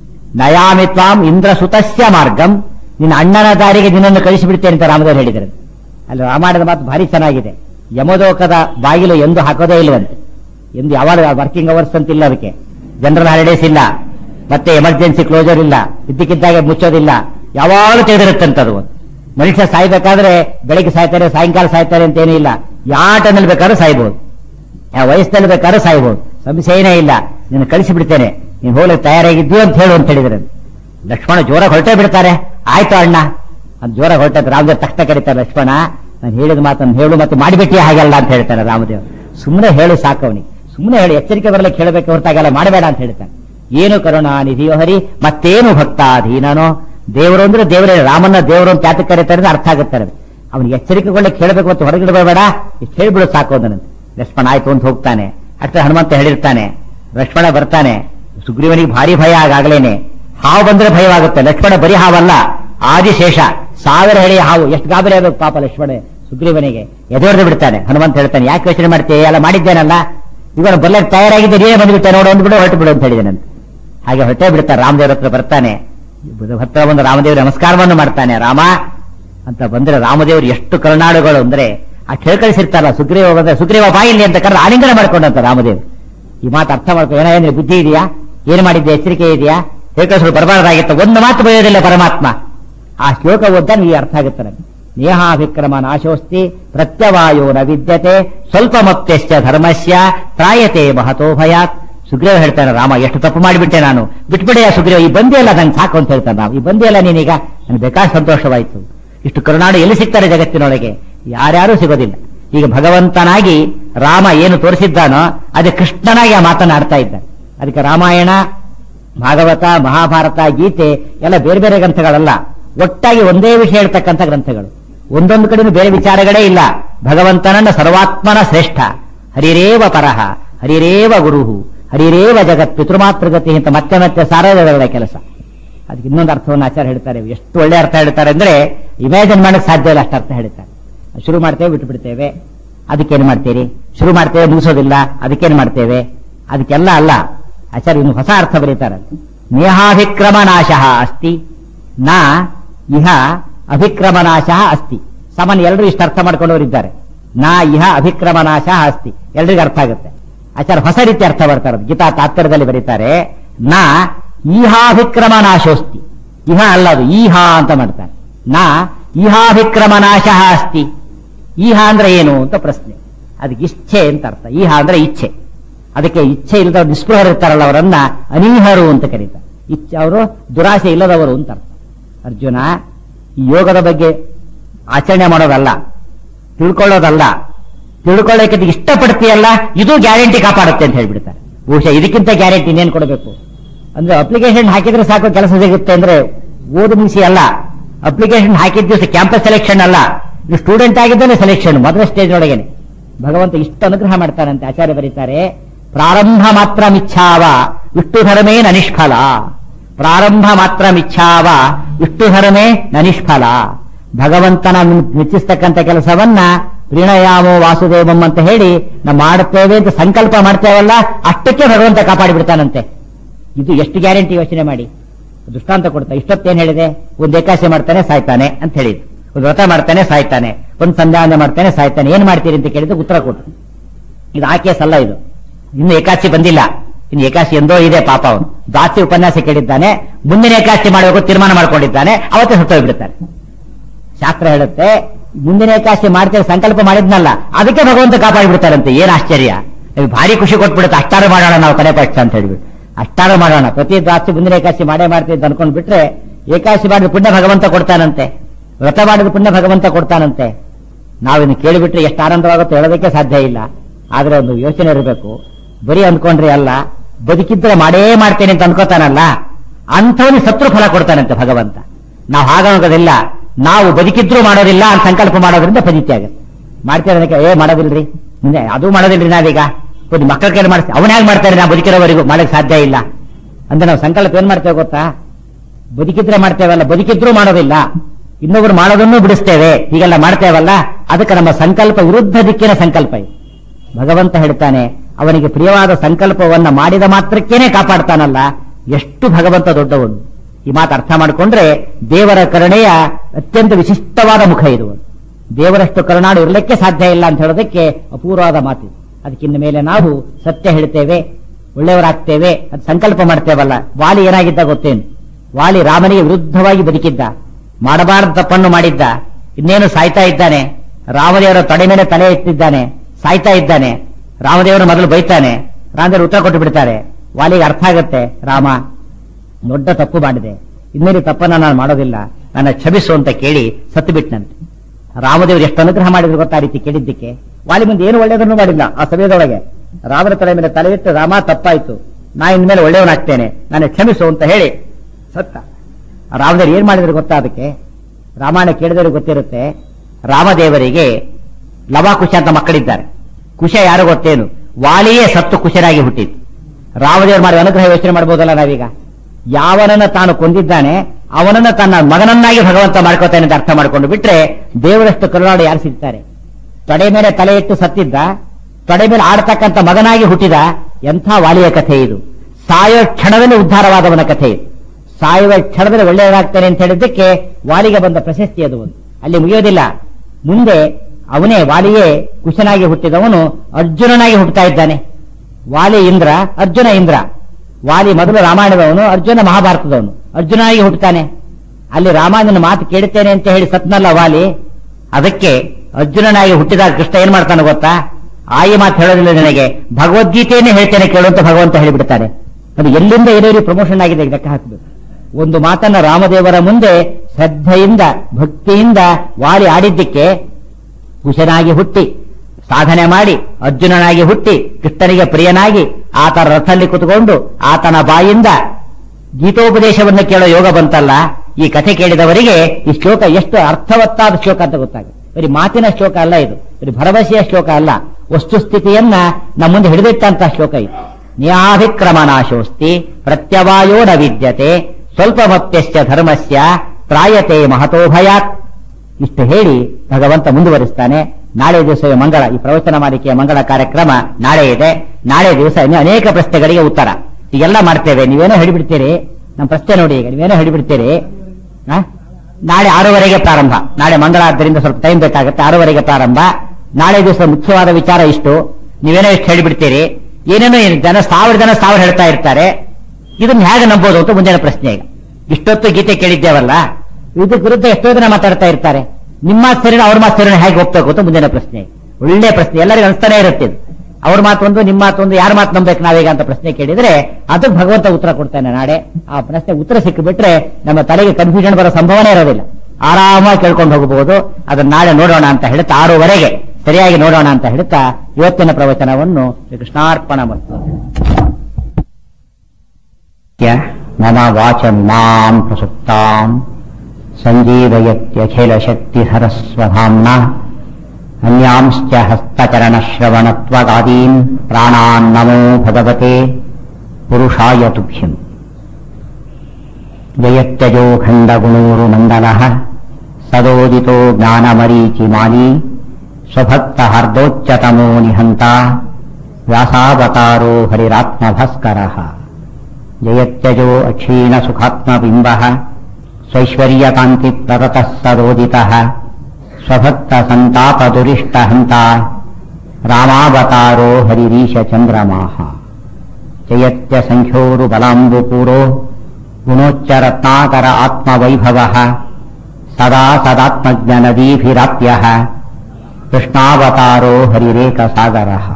ನಯಾಮಿ ತ್ವಾಂ ಇಂದ್ರ ಸುತಸ್ಯ ಮಾರ್ಗಂ ನಿನ್ನ ಅಣ್ಣನ ದಾರಿಗೆ ನಿನ್ನನ್ನು ಕಳಿಸಿಬಿಡ್ತೇನೆ ಅಂತ ರಾಮದೇವರು ಹೇಳಿದರು ಅಲ್ಲಿ ರಾಮಾಯಣದ ಮಾತು ಭಾರಿ ಚೆನ್ನಾಗಿದೆ ಯಮಲೋಕದ ಬಾಗಿಲು ಎಂದು ಹಾಕೋದೇ ಇಲ್ವಂತೆ ಎಂದು ಯಾವಾಗ ವರ್ಕಿಂಗ್ ಅವರ್ಸ್ ಅಂತ ಇಲ್ಲ ಅದಕ್ಕೆ ಜನರಲ್ ಹಾಲಿಡೇಸ್ ಇಲ್ಲ ಮತ್ತೆ ಎಮರ್ಜೆನ್ಸಿ ಕ್ಲೋಸರ್ ಇಲ್ಲ ಇದ್ದಕ್ಕಿದ್ದಾಗೆ ಮುಚ್ಚೋದಿಲ್ಲ ಯಾವಾಗಲೂ ತೆಗೆದಿರುತ್ತಂತ ಅದು ಮನುಷ್ಯ ಸಾಯ್ಬೇಕಾದ್ರೆ ಬೆಳಿಗ್ಗೆ ಸಾಯ್ತಾರೆ ಸಾಯಂಕಾಲ ಸಾಯ್ತಾರೆ ಅಂತ ಏನೂ ಇಲ್ಲ ಯಾವ ಟೈಮಲ್ಲಿ ಬೇಕಾದ್ರೂ ಸಾಯ್ಬೋದು ಯಾವ ವಯಸ್ಸಲ್ಲಿ ಬೇಕಾದ್ರೂ ಸಾಯ್ಬೋದು ಸಂಶಯನೇ ಇಲ್ಲ ನಿನ್ನ ಕಳಿಸಿ ಬಿಡ್ತೇನೆ ನೀನು ಹೋಗ್ಲಿಕ್ಕೆ ತಯಾರಾಗಿದ್ದೀವಿ ಅಂತ ಹೇಳು ಅಂತ ಹೇಳಿದ್ರೆ ಲಕ್ಷ್ಮಣ ಜೋರಾಗಿ ಹೊರಟೇ ಬಿಡ್ತಾರೆ ಆಯ್ತು ಅಣ್ಣ ಅದು ಜೋರಾಗಿ ಹೊರಟೆ ರಾಮದೇವ್ ತಕ್ಷಣ ಕರೀತಾರೆ ಲಕ್ಷ್ಮಣ ನಾನು ಹೇಳಿದ ಮಾತನ್ನು ಹೇಳು ಮತ್ತೆ ಮಾಡಿಬಿಟ್ಟಿಯೇ ಹಾಗಲ್ಲ ಅಂತ ಹೇಳ್ತಾರೆ ರಾಮದೇವ್ ಸುಮ್ಮನೆ ಹೇಳು ಸಾಕು ಅವನಿಗೆ ಸುಮ್ಮನೆ ಹೇಳಿ ಎಚ್ಚರಿಕೆ ಬರಲಿಕ್ಕೆ ಹೇಳಬೇಕು ಹೊರತಾಗಲ್ಲ ಮಾಡಬೇಡ ಅಂತ ಹೇಳ್ತಾನೆ ಏನು ಕರುಣಾ ನಿಧಿಯೋ ಹರಿ ಮತ್ತೇನು ಭಕ್ತಾಧೀನನೋ ದೇವರು ಅಂದ್ರೆ ದೇವರೇ ರಾಮನ ದೇವರು ಅಂತ ಯಾತಕ್ಕೆ ಕರೀತಾರೆ ಅಂತ ಅರ್ಥ ಆಗುತ್ತಾರೆ ಅವನಿಗೆ ಎಚ್ಚರಿಕೆಗೊಳ್ಳಕ್ಕೆ ಹೇಳಬೇಕು ಮತ್ತು ಹೊರಗಿಡಬೇಡ ಇಷ್ಟು ಹೇಳ್ಬಿಡು ಸಾಕು ಅಂದನಂತೆ ಲಕ್ಷ್ಮಣ ಆಯ್ತು ಅಂತ ಹೋಗ್ತಾನೆ ಅಷ್ಟೇ ಹನುಮಂತ ಹೇಳಿರ್ತಾನೆ ಲಕ್ಷ್ಮಣ ಬರ್ತಾನೆ ಸುಗ್ರೀವನಿಗೆ ಭಾರಿ ಭಯ ಆಗಾಗಲೇನೆ ಹಾವು ಬಂದ್ರೆ ಭಯವಾಗುತ್ತೆ ಲಕ್ಷ್ಮಣ ಬರೀ ಹಾವಲ್ಲ ಆದಿಶೇಷ ಸಾವಿರ ಹೇಳಿ ಹಾವು ಎಷ್ಟು ಗಾಬರಿ ಆಗಬೇಕು ಪಾಪ ಲಕ್ಷ್ಮಣ ಸುಗ್ರೀವನಿಗೆ ಎದುರ್ದು ಬಿಡ್ತಾನೆ ಹನುಮಂತ ಹೇಳ್ತಾನೆ ಯಾಕೆ ಯೋಚನೆ ಮಾಡ್ತೀಯ ಎಲ್ಲ ಮಾಡಿದ್ದೇನಲ್ಲ ಇವಾಗ ಬರ್ಲಕ್ಕೆ ತಯಾರಾಗಿದ್ದೆ ನೀನೇ ಬಂದ್ಬಿಟ್ಟೆ ನೋಡು ಅಂದ್ಬಿಡು ಹೊರಟು ಬಿಡು ಅಂತ ಹೇಳಿದನಂತೆ ಹಾಗೆ ಹೊಟ್ಟೆ ಬಿಡ್ತಾರೆ ರಾಮದೇವ್ರ ಹತ್ರ ಬರ್ತಾನೆ ಹತ್ರ ಬಂದು ರಾಮದೇವ್ರ ನಮಸ್ಕಾರವನ್ನು ಮಾಡ್ತಾನೆ ರಾಮ ಅಂತ ಬಂದ್ರೆ ರಾಮದೇವರು ಎಷ್ಟು ಕರುನಾಡುಗಳು ಅಂದ್ರೆ ಆ ಕಳಿಸಿರ್ತಾರಲ್ಲ ಸುಗ್ರೀವ ಬಂದ್ರೆ ಸುಗ್ರೀವ ಬಾಯಿಲಿ ಅಂತ ಕರೆದು ಆಲಿಂಗನ ಮಾಡ್ಕೊಂಡಂತ ರಾಮದೇವ್ ಈ ಮಾತು ಅರ್ಥ ಮಾಡ್ಕೊ ಏನಾದ್ರೆ ಬುದ್ಧಿ ಇದೆಯಾ ಏನ್ ಮಾಡಿದ್ದೆ ಎಚ್ಚರಿಕೆ ಇದೆಯಾ ಹೇಳ್ಕಳಿಸಲು ಬರಬಾರ್ದಾಗಿತ್ತು ಒಂದು ಮಾತು ಬರೆಯೋದಿಲ್ಲ ಪರಮಾತ್ಮ ಆ ಶ್ಲೋಕ ಓದ್ದ ಈ ಅರ್ಥ ಆಗುತ್ತೆ ನನಗೆ ನೇಹಾಭಿಕ್ರಮ ನಾಶೋಸ್ತಿ ಪ್ರತ್ಯವಾಯೋ ನ ವಿದ್ಯತೆ ಸ್ವಲ್ಪ ಮತ್ತೆಶ್ಚ ಧರ್ಮಸ್ಯ ತ್ರಾಯತೆ ಮಹತೋ ಭಯಾತ್ ಸುಗ್ರೀವ ಹೇಳ್ತಾನೆ ರಾಮ ಎಷ್ಟು ತಪ್ಪು ಮಾಡಿಬಿಟ್ಟೆ ನಾನು ಬಿಟ್ಬಿಡೆಯ ಸುಗ್ರೀವ ಈ ಬಂದಿಯಲ್ಲ ನಂಗೆ ಸಾಕು ಅಂತ ಹೇಳ್ತಾನೆ ನಾವು ಈ ಬಂದಿಯಲ್ಲ ನೀನೀಗ ನನಗೆ ಬೇಕಾದ ಸಂತೋಷವಾಯಿತು ಇಷ್ಟು ಕರುನಾಡು ಎಲ್ಲಿ ಸಿಗ್ತಾರೆ ಜಗತ್ತಿನೊಳಗೆ ಯಾರ್ಯಾರೂ ಸಿಗೋದಿಲ್ಲ ಈಗ ಭಗವಂತನಾಗಿ ರಾಮ ಏನು ತೋರಿಸಿದ್ದಾನೋ ಅದೇ ಕೃಷ್ಣನಾಗಿ ಆ ಮಾತನಾಡ್ತಾ ಇದ್ದ ಅದಕ್ಕೆ ರಾಮಾಯಣ ಭಾಗವತ ಮಹಾಭಾರತ ಗೀತೆ ಎಲ್ಲ ಬೇರೆ ಬೇರೆ ಗ್ರಂಥಗಳಲ್ಲ ಒಟ್ಟಾಗಿ ಒಂದೇ ವಿಷಯ ಹೇಳ್ತಕ್ಕಂಥ ಗ್ರಂಥಗಳು ಒಂದೊಂದು ಕಡೆನೂ ಬೇರೆ ವಿಚಾರಗಳೇ ಇಲ್ಲ ಭಗವಂತನನ್ನ ಸರ್ವಾತ್ಮನ ಶ್ರೇಷ್ಠ ಹರಿರೇವ ಪರಹ ಹರಿರೇವ ಗುರುಹು ಹರಿರೇವ ಜಗತ್ ಪಿತೃಮಾತೃಗತಿ ಅಂತ ಮತ್ತೆ ಮತ್ತೆ ಸಾರೋದರ ಕೆಲಸ ಅದಕ್ಕೆ ಇನ್ನೊಂದು ಅರ್ಥವನ್ನು ಆಚಾರ ಹೇಳ್ತಾರೆ ಎಷ್ಟು ಒಳ್ಳೆ ಅರ್ಥ ಹೇಳ್ತಾರೆ ಅಂದ್ರೆ ಇಮ್ಯಾಜಿನ್ ಮಾಡಕ್ ಸಾಧ್ಯ ಇಲ್ಲ ಅಷ್ಟು ಅರ್ಥ ಹೇಳ್ತಾರೆ ಶುರು ಮಾಡ್ತೇವೆ ಬಿಟ್ಟು ಬಿಡ್ತೇವೆ ಅದಕ್ಕೇನು ಮಾಡ್ತೀರಿ ಶುರು ಮಾಡ್ತೇವೆ ಮುಗಿಸೋದಿಲ್ಲ ಅದಕ್ಕೇನು ಮಾಡ್ತೇವೆ ಅದಕ್ಕೆಲ್ಲ ಅಲ್ಲ ಆಚಾರ್ಯ ಇನ್ನು ಹೊಸ ಅರ್ಥ ಬರೀತಾರೆ ನೇಹಾಭಿಕ್ರಮ ನಾಶ ಅಸ್ತಿ ನಾ ಇಹ ಅಭಿಕ್ರಮ ನಾಶ ಅಸ್ತಿ ಸಾಮಾನ್ಯ ಎಲ್ಲರೂ ಇಷ್ಟು ಅರ್ಥ ಮಾಡ್ಕೊಂಡವರಿದ್ದಾರೆ ನಾ ಇಹ ಅಭಿಕ್ರಮ ನಾಶ ಅಸ್ತಿ ಎಲ್ರಿಗೂ ಅರ್ಥ ಆಗುತ್ತೆ ಆಚಾರ ಹೊಸ ರೀತಿ ಅರ್ಥ ಬರ್ತಾರೆ ಗೀತಾ ತಾತ್ಪರ್ಯದಲ್ಲಿ ಬರೀತಾರೆ ನಾ ಈಹಾಭಿಕ್ರಮ ನಾಶೋಸ್ತಿ ಇಹ ಅಲ್ಲ ಅದು ಈಹ ಅಂತ ಮಾಡ್ತಾರೆ ನಾ ಈಹಾಭಿಕ್ರಮ ನಾಶ ಅಸ್ತಿ ಈಹ ಅಂದ್ರೆ ಏನು ಅಂತ ಪ್ರಶ್ನೆ ಅದಕ್ಕೆ ಇಚ್ಛೆ ಅಂತ ಅರ್ಥ ಈಹ ಅಂದ್ರೆ ಇಚ್ಛೆ ಅದಕ್ಕೆ ಇಚ್ಛೆ ಇಲ್ಲದ ನಿಸ್ಪೃಹರು ಇರ್ತಾರಲ್ಲ ಅವರನ್ನ ಅನೀಹರು ಅಂತ ಕರೀತಾರೆ ಇಚ್ಛೆ ಅವರು ದುರಾಸೆ ಇಲ್ಲದವರು ಅಂತ ಅರ್ಥ ಅರ್ಜುನ ಈ ಯೋಗದ ಬಗ್ಗೆ ಆಚರಣೆ ಮಾಡೋದಲ್ಲ ತಿಳ್ಕೊಳ್ಳೋದಲ್ಲ ತಿಳ್ಕೊಳ್ಳೋಕೆ ನೀನು ಇಷ್ಟಪಡ್ತೀಯಲ್ಲ ಇದು ಗ್ಯಾರಂಟಿ ಕಾಪಾಡುತ್ತೆ ಅಂತ ಹೇಳ್ಬಿಡ್ತಾರೆ ಬಹುಶಃ ಇದಕ್ಕಿಂತ ಗ್ಯಾರಂಟಿ ಇನ್ನೇನು ಕೊಡಬೇಕು ಅಂದ್ರೆ ಅಪ್ಲಿಕೇಶನ್ ಹಾಕಿದ್ರೆ ಸಾಕು ಕೆಲಸ ಸಿಗುತ್ತೆ ಅಂದ್ರೆ ಓದು ಮುಗಿಸಿ ಅಲ್ಲ ಅಪ್ಲಿಕೇಶನ್ ಹಾಕಿದ ದಿವಸ ಕ್ಯಾಂಪಸ್ ಸೆಲೆಕ್ಷನ್ ಅಲ್ಲ ನೀವು ಸ್ಟೂಡೆಂಟ್ ಆಗಿದ್ದಾನೆ ಸೆಲೆಕ್ಷನ್ ಮೊದಲ ಸ್ಟೇಜ್ ಒಳಗೇನೆ ಭಗವಂತ ಇಷ್ಟು ಅನುಗ್ರಹ ಮಾಡ್ತಾನಂತೆ ಆಚಾರ್ಯ ಬರೀತಾರೆ ಪ್ರಾರಂಭ ಮಾತ್ರ ಮಿಚ್ಛಾವ ವಿಷ್ಣು ಧರ್ಮೇ ನನಿಷ್ಫಲ ಪ್ರಾರಂಭ ಮಾತ್ರ ಮಿಚ್ಛಾವ ವಿಷ್ಣು ಧರ್ಮೇ ನನಿಷ್ಫಲ ಭಗವಂತನ ಮೆಚ್ಚಿಸ್ತಕ್ಕಂಥ ಕೆಲಸವನ್ನ ಪ್ರೀಣಯಾಮೋ ವಾಸುದೇವಂ ಅಂತ ಹೇಳಿ ನಾವು ಮಾಡುತ್ತೇವೆ ಅಂತ ಸಂಕಲ್ಪ ಮಾಡ್ತೇವಲ್ಲ ಅಷ್ಟಕ್ಕೆ ಭಗವಂತ ಕಾಪಾಡಿಬಿಡ್ತಾನಂತೆ ಇದು ಎಷ್ಟು ಗ್ಯಾರಂಟಿ ಯೋಚನೆ ಮಾಡಿ ದೃಷ್ಟಾಂತ ಕೊಡ್ತಾ ಇಷ್ಟೊತ್ತೇನ್ ಹೇಳಿದೆ ಒಂದು ಏಕಾಶಿ ಮಾಡ್ತಾನೆ ಸಾಯ್ತಾನೆ ಅಂತ ಹೇಳಿದ್ರು ಒಂದು ವ್ರತ ಮಾಡ್ತಾನೆ ಸಾಯ್ತಾನೆ ಒಂದು ಸಂಧ್ಯಾವಂದನೆ ಮಾಡ್ತಾನೆ ಸಾಯ್ತಾನೆ ಏನ್ ಮಾಡ್ತೀರಿ ಅಂತ ಕೇಳಿದ್ರೆ ಉತ್ತರ ಕೊಟ್ರು ಇದು ಆ ಕೇಸ್ ಅಲ್ಲ ಇದು ಇನ್ನು ಏಕಾಶಿ ಬಂದಿಲ್ಲ ಇನ್ನು ಏಕಾಶಿ ಎಂದೋ ಇದೆ ಪಾಪ ಅವನು ದಾಸಿ ಉಪನ್ಯಾಸ ಕೇಳಿದ್ದಾನೆ ಮುಂದಿನ ಏಕಾಶಿ ಮಾಡಬೇಕು ತೀರ್ಮಾನ ಮಾಡ್ಕೊಂಡಿದ್ದಾನೆ ಅವತ್ತೇ ಸತ್ತೋಗ್ಬಿಡ್ತಾನೆ ಶಾಸ್ತ್ರ ಹೇಳುತ್ತೆ ಮುಂದಿನ ಏಕಾಶಿ ಮಾಡ್ತೇವೆ ಸಂಕಲ್ಪ ಮಾಡಿದ್ನಲ್ಲ ಅದಕ್ಕೆ ಭಗವಂತ ಕಾಪಾಡಿಬಿಡ್ತಾರಂತೆ ಏನ್ ಆಶ್ಚರ್ಯ ನಮಗೆ ಭಾರಿ ಖುಷಿ ಕೊಟ್ಬಿಡುತ್ತೆ ಅಷ್ಟಾರು ಮಾಡೋಣ ನಾವು ತಲೆ ಪಕ್ಷ ಅಂತ ಹೇಳ್ಬಿಟ್ಟು ಅಷ್ಟಾರು ಮಾಡೋಣ ಪ್ರತಿ ದ್ರಾಕ್ಷಿ ಮುಂದಿನ ಏಕಾಶಿ ಮಾಡೇ ಮಾಡ್ತೀವಿ ಅಂತ ಅನ್ಕೊಂಡ್ ಬಿಟ್ರೆ ಏಕಾಶಿ ಮಾಡಿದ ಪುಣ್ಯ ಭಗವಂತ ಕೊಡ್ತಾನಂತೆ ವ್ರತ ಮಾಡಿದ ಪುಣ್ಯ ಭಗವಂತ ಕೊಡ್ತಾನಂತೆ ನಾವಿನ್ನು ಕೇಳಿಬಿಟ್ರೆ ಎಷ್ಟು ಆನಂದವಾಗುತ್ತೋ ಹೇಳೋದಕ್ಕೆ ಸಾಧ್ಯ ಇಲ್ಲ ಆದ್ರೆ ಒಂದು ಯೋಚನೆ ಇರಬೇಕು ಬರೀ ಅಂದ್ಕೊಂಡ್ರೆ ಅಲ್ಲ ಬದುಕಿದ್ರೆ ಮಾಡೇ ಮಾಡ್ತೇನೆ ಅಂತ ಅನ್ಕೋತಾನಲ್ಲ ಅಂಥವನಿಗೆ ಸತ್ರು ಫಲ ಕೊಡ್ತಾನಂತೆ ಭಗವಂತ ನಾವು ಹಾಗಾಗೋದಿಲ್ಲ ನಾವು ಬದುಕಿದ್ರೂ ಮಾಡೋದಿಲ್ಲ ಅಂತ ಸಂಕಲ್ಪ ಮಾಡೋದ್ರಿಂದ ಫಲಿತ ಆಗುತ್ತೆ ಮಾಡ್ತೀರ ಏ ಮಾಡೋದಿಲ್ರಿ ಮುಂದೆ ಅದು ಮಾಡೋದಿಲ್ರಿ ನಾವೀಗ ಒಂದು ಮಕ್ಕಳ ಕೈಲಿ ಮಾಡಿಸ್ತೀವಿ ಅವನ ಹೇಗೆ ಮಾಡ್ತಾರೆ ನಾ ಬದುಕಿರೋವರೆಗೂ ಮಾಡಕ್ ಸಾಧ್ಯ ಇಲ್ಲ ಅಂದ್ರೆ ನಾವು ಸಂಕಲ್ಪ ಏನ್ ಮಾಡ್ತೇವೆ ಗೊತ್ತಾ ಬದುಕಿದ್ರೆ ಮಾಡ್ತೇವಲ್ಲ ಬದುಕಿದ್ರೂ ಮಾಡೋದಿಲ್ಲ ಇನ್ನೊಬ್ರು ಮಾಡೋದನ್ನು ಬಿಡಿಸ್ತೇವೆ ಹೀಗೆಲ್ಲ ಮಾಡ್ತೇವಲ್ಲ ಅದಕ್ಕೆ ನಮ್ಮ ಸಂಕಲ್ಪ ವಿರುದ್ಧ ದಿಕ್ಕಿನ ಸಂಕಲ್ಪ ಇದು ಭಗವಂತ ಹೇಳ್ತಾನೆ ಅವನಿಗೆ ಪ್ರಿಯವಾದ ಸಂಕಲ್ಪವನ್ನ ಮಾಡಿದ ಮಾತ್ರಕ್ಕೇನೆ ಕಾಪಾಡ್ತಾನಲ್ಲ ಎಷ್ಟು ಭಗವಂತ ದೊಡ್ಡವನು ಈ ಮಾತು ಅರ್ಥ ಮಾಡಿಕೊಂಡ್ರೆ ದೇವರ ಕರುಣೆಯ ಅತ್ಯಂತ ವಿಶಿಷ್ಟವಾದ ಮುಖ ಇದು ದೇವರಷ್ಟು ಕರುಣಾಡು ಇರಲಿಕ್ಕೆ ಸಾಧ್ಯ ಇಲ್ಲ ಅಂತ ಹೇಳೋದಕ್ಕೆ ಅಪೂರ್ವವಾದ ಮಾತು ಅದಕ್ಕಿಂದ ಮೇಲೆ ನಾವು ಸತ್ಯ ಹೇಳ್ತೇವೆ ಒಳ್ಳೆಯವರಾಗ್ತೇವೆ ಅದು ಸಂಕಲ್ಪ ಮಾಡ್ತೇವಲ್ಲ ವಾಲಿ ಏನಾಗಿದ್ದ ಗೊತ್ತೇನು ವಾಲಿ ರಾಮನಿಗೆ ವಿರುದ್ಧವಾಗಿ ಬದುಕಿದ್ದ ಮಾಡಬಾರದು ತಪ್ಪನ್ನು ಮಾಡಿದ್ದ ಇನ್ನೇನು ಸಾಯ್ತಾ ಇದ್ದಾನೆ ರಾಮದೇವರ ತೊಡೆ ಮೇಲೆ ತಲೆ ಎತ್ತಿದ್ದಾನೆ ಸಾಯ್ತಾ ಇದ್ದಾನೆ ರಾಮದೇವರು ಮೊದಲು ಬೈತಾನೆ ರಾಮದೇವರು ಉತ್ತರ ಕೊಟ್ಟು ಬಿಡ್ತಾರೆ ವಾಲಿಗೆ ಅರ್ಥ ಆಗುತ್ತೆ ರಾಮ ದೊಡ್ಡ ತಪ್ಪು ಮಾಡಿದೆ ಇನ್ಮೇಲೆ ತಪ್ಪನ್ನ ನಾನು ಮಾಡೋದಿಲ್ಲ ನನ್ನ ಕ್ಷಮಿಸು ಅಂತ ಕೇಳಿ ಸತ್ತು ಬಿಟ್ನಂತೆ ರಾಮದೇವರು ಎಷ್ಟು ಅನುಗ್ರಹ ಮಾಡಿದ್ರು ಗೊತ್ತಾ ಆ ರೀತಿ ಕೇಳಿದ್ದಕ್ಕೆ ವಾಲಿ ಮುಂದೆ ಏನು ಒಳ್ಳೆಯದನ್ನು ಮಾಡಿಲ್ಲ ಆ ಸಮಯದೊಳಗೆ ರಾಮನ ತಲೆ ಮೇಲೆ ತಲೆ ಇಟ್ಟು ರಾಮ ತಪ್ಪಾಯ್ತು ನಾ ಇನ್ಮೇಲೆ ಒಳ್ಳೆಯವನಾಗ್ತೇನೆ ನಾನು ಕ್ಷಮಿಸು ಅಂತ ಹೇಳಿ ಸತ್ತ ರಾಮದೇವರು ಏನ್ ಮಾಡಿದ್ರು ಗೊತ್ತಾ ಅದಕ್ಕೆ ರಾಮಾಯಣ ಕೇಳಿದರೆ ಗೊತ್ತಿರುತ್ತೆ ರಾಮದೇವರಿಗೆ ಲವಾಕುಶ ಅಂತ ಮಕ್ಕಳಿದ್ದಾರೆ ಕುಶ ಯಾರು ಗೊತ್ತೇನು ವಾಲಿಯೇ ಸತ್ತು ಕುಶನಾಗಿ ಹುಟ್ಟಿದ್ದು ರಾಮದೇವರು ಮಾಡಿ ಅನುಗ್ರಹ ಯೋಚನೆ ಮಾಡಬಹುದಲ್ಲ ನಾವೀಗ ಯಾವನನ್ನ ತಾನು ಕೊಂದಿದ್ದಾನೆ ಅವನನ್ನ ತನ್ನ ಮಗನನ್ನಾಗಿ ಭಗವಂತ ಮಾಡ್ಕೋತಾನೆ ಅಂತ ಅರ್ಥ ಮಾಡ್ಕೊಂಡು ಬಿಟ್ರೆ ದೇವರಷ್ಟು ಕರುನಾಡು ಯಾರು ಸಿಗ್ತಾರೆ ತೊಡೆ ಮೇಲೆ ತಲೆ ಇಟ್ಟು ಸತ್ತಿದ್ದ ತೊಡೆ ಮೇಲೆ ಆಡ್ತಕ್ಕಂಥ ಮಗನಾಗಿ ಹುಟ್ಟಿದ ಎಂಥ ವಾಲಿಯ ಕಥೆ ಇದು ಸಾಯೋ ಕ್ಷಣದಲ್ಲಿ ಉದ್ಧಾರವಾದವನ ಕಥೆ ಇದು ಸಾಯುವ ಕ್ಷಣದಲ್ಲಿ ಒಳ್ಳೆಯದಾಗ್ತಾನೆ ಅಂತ ಹೇಳಿದ್ದಕ್ಕೆ ವಾಲಿಗೆ ಬಂದ ಪ್ರಶಸ್ತಿ ಅದು ಒಂದು ಅಲ್ಲಿ ಮುಗಿಯೋದಿಲ್ಲ ಮುಂದೆ ಅವನೇ ವಾಲಿಯೇ ಕುಶನಾಗಿ ಹುಟ್ಟಿದವನು ಅರ್ಜುನನಾಗಿ ಹುಟ್ಟುತ್ತಾ ಇದ್ದಾನೆ ವಾಲಿ ಇಂದ್ರ ಅರ್ಜುನ ಇಂದ್ರ ವಾಲಿ ಮೊದಲು ರಾಮಾಯಣದವನು ಅರ್ಜುನ ಮಹಾಭಾರತದವನು ಅರ್ಜುನಾಗಿ ಹುಟ್ಟುತ್ತಾನೆ ಅಲ್ಲಿ ರಾಮಾಯಣನ ಮಾತು ಕೇಳುತ್ತೇನೆ ಅಂತ ಹೇಳಿ ಸತ್ನಲ್ಲ ವಾಲಿ ಅದಕ್ಕೆ ಅರ್ಜುನನಾಗಿ ಹುಟ್ಟಿದಾಗ ಕೃಷ್ಣ ಏನ್ ಮಾಡ್ತಾನೆ ಗೊತ್ತಾ ಆಯಿ ಮಾತು ಹೇಳೋದಿಲ್ಲ ನನಗೆ ಭಗವದ್ಗೀತೆಯನ್ನೇ ಹೇಳ್ತೇನೆ ಕೇಳು ಅಂತ ಭಗವಂತ ಹೇಳಿಬಿಡ್ತಾನೆ ಅದು ಎಲ್ಲಿಂದ ಏನೇರಿ ಪ್ರಮೋಷನ್ ಆಗಿದೆ ಈಗ ಲೆಕ್ಕ ಹಾಕಬೇಕು ಒಂದು ಮಾತನ್ನ ರಾಮದೇವರ ಮುಂದೆ ಶ್ರದ್ಧೆಯಿಂದ ಭಕ್ತಿಯಿಂದ ವಾಲಿ ಆಡಿದ್ದಕ್ಕೆ ಕುಶನಾಗಿ ಹುಟ್ಟಿ ಸಾಧನೆ ಮಾಡಿ ಅರ್ಜುನನಾಗಿ ಹುಟ್ಟಿ ಕೃಷ್ಣನಿಗೆ ಪ್ರಿಯನಾಗಿ ಆತ ರಥದಲ್ಲಿ ಕುತ್ಕೊಂಡು ಆತನ ಬಾಯಿಂದ ಗೀತೋಪದೇಶವನ್ನು ಕೇಳೋ ಯೋಗ ಬಂತಲ್ಲ ಈ ಕಥೆ ಕೇಳಿದವರಿಗೆ ಈ ಶ್ಲೋಕ ಎಷ್ಟು ಅರ್ಥವತ್ತಾದ ಶ್ಲೋಕ ಅಂತ ಗೊತ್ತಾಗುತ್ತೆ ಬರೀ ಮಾತಿನ ಶ್ಲೋಕ ಅಲ್ಲ ಇದು ಬರೀ ಭರವಸೆಯ ಶ್ಲೋಕ ಅಲ್ಲ ವಸ್ತುಸ್ಥಿತಿಯನ್ನ ನಮ್ಮ ಮುಂದೆ ಹಿಡಿದಿಟ್ಟಂತ ಶ್ಲೋಕ ಇದು ನ್ಯಾಭಿಕ್ರಮನಾಶೋಸ್ತಿ ಪ್ರತ್ಯವಾಯೋ ನ ವಿದ್ಯತೆ ಸ್ವಲ್ಪ ಭಕ್ತ್ಯಶ್ಚ ಧರ್ಮಸ್ಯ ತ್ರಾಯತೆ ಮಹತೋ ಭಯಾತ್ ಇಷ್ಟು ಹೇಳಿ ಭಗವಂತ ಮುಂದುವರಿಸ್ತಾನೆ ನಾಳೆ ದಿವಸ ಮಂಗಳ ಈ ಪ್ರವಚನ ಮಾಲಿಕೆಯ ಮಂಗಳ ಕಾರ್ಯಕ್ರಮ ನಾಳೆ ಇದೆ ನಾಳೆ ದಿವಸ ಇನ್ನು ಅನೇಕ ಪ್ರಶ್ನೆಗಳಿಗೆ ಉತ್ತರ ಈಗೆಲ್ಲ ಮಾಡ್ತೇವೆ ನೀವೇನೋ ಹೇಳಿಬಿಡ್ತೀರಿ ನಮ್ಮ ಪ್ರಶ್ನೆ ನೋಡಿ ಈಗ ನೀವೇನೋ ಹೇಳಿಬಿಡ್ತೀರಿ ಆ? ನಾಳೆ ಆರೂವರೆಗೆ ಪ್ರಾರಂಭ ನಾಳೆ ಮಂಗಳ ಆದ್ದರಿಂದ ಸ್ವಲ್ಪ ಟೈಮ್ ಬೇಕಾಗುತ್ತೆ ಆರೂವರೆಗೆ ಪ್ರಾರಂಭ ನಾಳೆ ದಿವಸ ಮುಖ್ಯವಾದ ವಿಚಾರ ಇಷ್ಟು ನೀವೇನೋ ಇಷ್ಟು ಹೇಳಿಬಿಡ್ತೀರಿ ಏನೇನೋ ಏನು ಜನ ಸಾವಿರ ಜನ ಸಾವಿರ ಹೇಳ್ತಾ ಇರ್ತಾರೆ ಇದನ್ನ ಹೇಗೆ ನಂಬೋದು ಅಂತ ಮುಂದಿನ ಪ್ರಶ್ನೆ ಈಗ ಇಷ್ಟೊತ್ತು ಗೀತೆ ಕೇಳಿದ್ದೇವಲ್ಲ ಇದಕ್ಕೆ ವಿರುದ್ಧ ಎಷ್ಟೋ ಜನ ಮಾತಾಡ್ತಾ ಇರ್ತಾರೆ ನಿಮ್ಮ ಸರಿನ ಅವ್ರ ಮಾತು ಸರಿನ ಹೇಗೆ ಒಪ್ಬೇಕು ಅಂತ ಮುಂದಿನ ಪ್ರಶ್ನೆ ಒಳ್ಳೆ ಪ್ರಶ್ನೆ ಎಲ್ಲರಿಗೂ ಅನಿಸ್ತಾನೆ ಇರುತ್ತೆ ಇದು. ಅವ್ರ ಮಾತೊಂದು ನಿಮ್ಮ ಮಾತೊಂದು ಯಾರ ಮಾತು ನಂಬೇಕು ನಾವೀಗ ಅಂತ ಪ್ರಶ್ನೆ ಕೇಳಿದ್ರೆ ಅದಕ್ಕೆ ಭಗವಂತ ಉತ್ತರ ಕೊಡ್ತಾನೆ ನಾಳೆ ಆ ಪ್ರಶ್ನೆ ಉತ್ತರ ಸಿಕ್ಕಿಬಿಟ್ರೆ ನಮ್ಮ ತಲೆಗೆ ಕನ್ಫ್ಯೂಷನ್ ಬರೋ ಸಂಭವನೆ ಇರೋದಿಲ್ಲ ಆರಾಮಾಗಿ ಕೇಳ್ಕೊಂಡು ಹೋಗಬಹುದು ಅದನ್ನ ನಾಳೆ ನೋಡೋಣ ಅಂತ ಹೇಳ್ತಾ ಆರೂವರೆಗೆ ಸರಿಯಾಗಿ ನೋಡೋಣ ಅಂತ ಹೇಳ್ತಾ ಇವತ್ತಿನ ಪ್ರವಚನವನ್ನು ಶ್ರೀ ಕೃಷ್ಣಾರ್ಪಣ ಮತ್ತು ಮಮ ವಾಚಂ ಮಾಂ ಪ್ರಸುಪ್ತಾಂ ಸಂಜೀವಯತ್ಯಖಿಲಶಕ್ತಿಧರಸ್ವಧಾಮ್ನ ಅನ್ಯಾಂಶ್ಚ ಹಸ್ತಚರಣಶ್ರವಣತ್ವಗಾದೀನ್ ಪ್ರಾಣಾನ್ ನಮೋ ಭಗವತೆ ಪುರುಷಾಯ ತುಭ್ಯಂ ಜಯತ್ಯಜೋ ಖಂಡಗುಣೂರುಮಂಡಲಃ ಸದೋದಿತೋ ಜ್ಞಾನಮರೀಚಿಮಾಲಿ ಸ್ವಭಕ್ತಹಾರ್ದೋಚ್ಚತಮೋ ನಿಹಂತ ವ್ಯಾಸಾವತಾರೋ ಹರಿರಾತ್ಮಭಸ್ಕರಃ ಜಯತ್ಯಜೋ ಅಕ್ಷೀಣಸುಖಾತ್ಮಬಿಂಬಃ ಸ್ವೈಶ್ವರ್ಯಕಾन्तिप्रततः सदोदितः स्वभक्तसन्तापदुरिष्टहन्ता रामावतारो हरिरीशचन्द्रमाः जयत्यसङ्ख्योरुबलाम्बुपूरो गुणोच्चरत्नाकर आत्मवैभवः सदा सदात्मज्ञनदीभिराप्यः कृष्णावतारो हरिरेकसागरः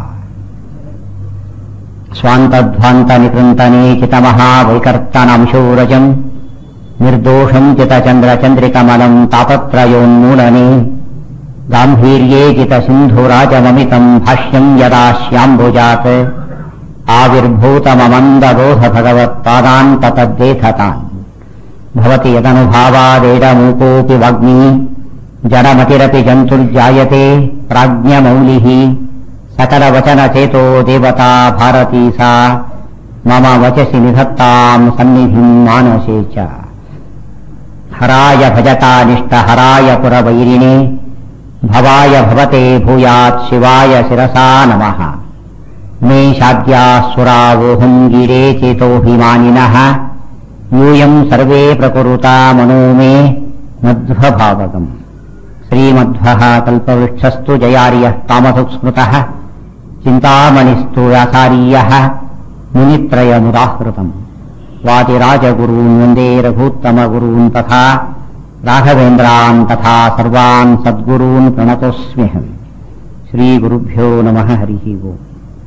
स्वान्तध्वान्तनिकृन्तनेचितमहावैकर्तनांशोरजम् निर्दोषम् चितचन्द्रचन्द्रिकमलम् तापत्रयोन्मूलने गाम्भीर्ये जितसिन्धुराजममितम् भाष्यम् यदा श्याम्बुजात् आविर्भूतममन्दबोध भगवत्पादान् ततद्देथतान् भवति यदनुभावादेडमूकोऽपि वाग्मी ಜಡಮತಿರಪಿ ಜಂತುರ್ಜಾಯತೆ ಪ್ರಾಜ್ಞಮೌಲಿಃ सकलवचनचेतो देवता भारती सा मम वचसि निधत्ताम् सन्निधिम् मानसे च हराय भजतानिष्टहराय पुरवैरिणे भवाय भवते भूयात् शिवाय शिरसा नमः मे शाद्याः सुरावोऽहम् गिरे चेतोऽभिमानिनः यूयम् सर्वे प्रकुरुता मनो मे मध्वभावगम् श्रीमध्वः कल्पवृक्षस्तु जयार्यः तामसुस्मृतः चिन्तामणिस्तु व्यासारीयः मुनित्रयमुदाहृतम् वातिराजगुरून् वन्दे रघूत्तमगुरून् तथा राघवेन्द्रान् तथा सर्वान् सद्गुरून् प्रणतोऽस्म्यहम् श्रीगुरुभ्यो नमः हरिः ओम्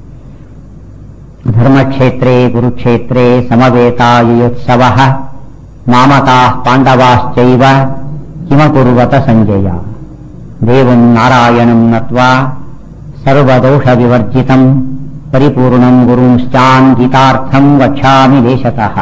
धर्मक्षेत्रे कुरुक्षेत्रे समवेतायुयोत्सवः मामकाः पाण्डवाश्चैव किमकुर्वत सञ्जय देवम् नारायणम् नत्वा सर्वदोषविवर्जितम् परिपूर्णम् गुरुंश्चान्वितार्थम् वक्ष्यामि देशतः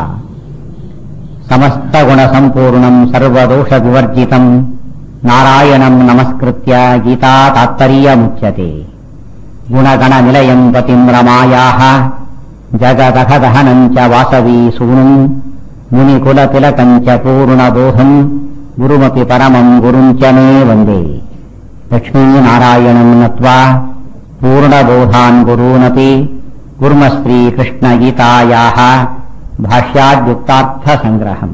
समस्तगुणसम्पूर्णम् सर्वदोषविवर्जितम् नारायणम् नमस्कृत्य गीता तात्पर्यमुच्यते गुणगणनिलयम् पतिम् रमायाः जगदघदहनम् च वासवी सूनुम् मुनिकुलतिलकम् च पूर्णबोधम् गुरुमपि परमम् गुरुम् च मे वन्दे लक्ष्मीनारायणम् नत्वा पूर्णबोधान् गुरूनपि कुर्म श्रीकृष्णगीतायाः ಭಾಷ್ಯಾದ್ಯುಕ್ತಾರ್ಥಸಂಗ್ರಹಂ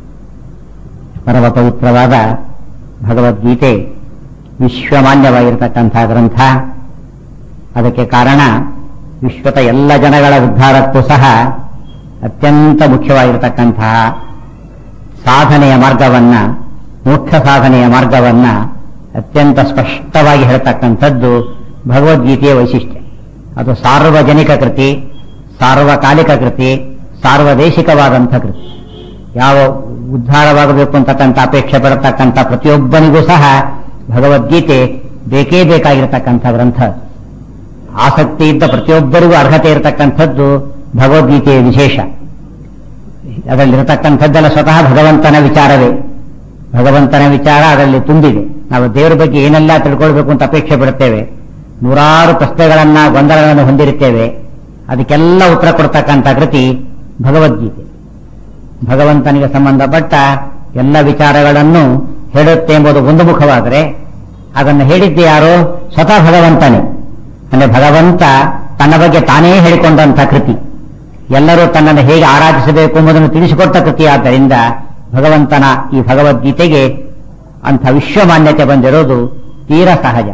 ಪರಮ ಪವಿತ್ರವಾದ ಭಗವದ್ಗೀತೆ ವಿಶ್ವಮಾನ್ಯವಾಗಿರತಕ್ಕಂಥ ಗ್ರಂಥ ಅದಕ್ಕೆ ಕಾರಣ ವಿಶ್ವದ ಎಲ್ಲ ಜನಗಳ ಉದ್ಧಾರಕ್ಕೂ ಸಹ ಅತ್ಯಂತ ಮುಖ್ಯವಾಗಿರತಕ್ಕಂತಹ ಸಾಧನೆಯ ಮಾರ್ಗವನ್ನ ಮೋಕ್ಷ ಸಾಧನೆಯ ಮಾರ್ಗವನ್ನ ಅತ್ಯಂತ ಸ್ಪಷ್ಟವಾಗಿ ಹೇಳ್ತಕ್ಕಂಥದ್ದು ಭಗವದ್ಗೀತೆಯ ವೈಶಿಷ್ಟ್ಯ ಅದು ಸಾರ್ವಜನಿಕ ಕೃತಿ ಸಾರ್ವಕಾಲಿಕ ಕೃತಿ ಸಾರ್ವದೇಶಿಕವಾದಂಥ ಕೃತಿ ಯಾವ ಉದ್ಧಾರವಾಗಬೇಕು ಅಂತಕ್ಕಂಥ ಅಪೇಕ್ಷೆ ಪಡತಕ್ಕಂಥ ಪ್ರತಿಯೊಬ್ಬನಿಗೂ ಸಹ ಭಗವದ್ಗೀತೆ ಬೇಕೇ ಬೇಕಾಗಿರತಕ್ಕಂಥ ಗ್ರಂಥ ಆಸಕ್ತಿ ಇದ್ದ ಪ್ರತಿಯೊಬ್ಬರಿಗೂ ಅರ್ಹತೆ ಇರತಕ್ಕಂಥದ್ದು ಭಗವದ್ಗೀತೆಯ ವಿಶೇಷ ಅದರಲ್ಲಿರತಕ್ಕಂಥದ್ದೆಲ್ಲ ಸ್ವತಃ ಭಗವಂತನ ವಿಚಾರವೇ ಭಗವಂತನ ವಿಚಾರ ಅದರಲ್ಲಿ ತುಂಬಿದೆ ನಾವು ದೇವರ ಬಗ್ಗೆ ಏನೆಲ್ಲ ತಿಳ್ಕೊಳ್ಬೇಕು ಅಂತ ಅಪೇಕ್ಷೆ ಪಡುತ್ತೇವೆ ನೂರಾರು ಪ್ರಶ್ನೆಗಳನ್ನ ಗೊಂದಲಗಳನ್ನು ಹೊಂದಿರುತ್ತೇವೆ ಅದಕ್ಕೆಲ್ಲ ಉತ್ತರ ಕೊಡ್ತಕ್ಕಂಥ ಕೃತಿ ಭಗವದ್ಗೀತೆ ಭಗವಂತನಿಗೆ ಸಂಬಂಧಪಟ್ಟ ಎಲ್ಲ ವಿಚಾರಗಳನ್ನು ಹೇಳುತ್ತೆ ಎಂಬುದು ಒಂದು ಮುಖವಾದರೆ ಅದನ್ನು ಹೇಳಿದ್ದೆ ಯಾರು ಸ್ವತಃ ಭಗವಂತನೇ ಅಂದ್ರೆ ಭಗವಂತ ತನ್ನ ಬಗ್ಗೆ ತಾನೇ ಹೇಳಿಕೊಂಡಂಥ ಕೃತಿ ಎಲ್ಲರೂ ತನ್ನನ್ನು ಹೇಗೆ ಆರಾಧಿಸಬೇಕು ಎಂಬುದನ್ನು ತಿಳಿಸಿಕೊಟ್ಟ ಕೃತಿ ಆದ್ದರಿಂದ ಭಗವಂತನ ಈ ಭಗವದ್ಗೀತೆಗೆ ಅಂಥ ವಿಶ್ವಮಾನ್ಯತೆ ಬಂದಿರೋದು ತೀರ ಸಹಜ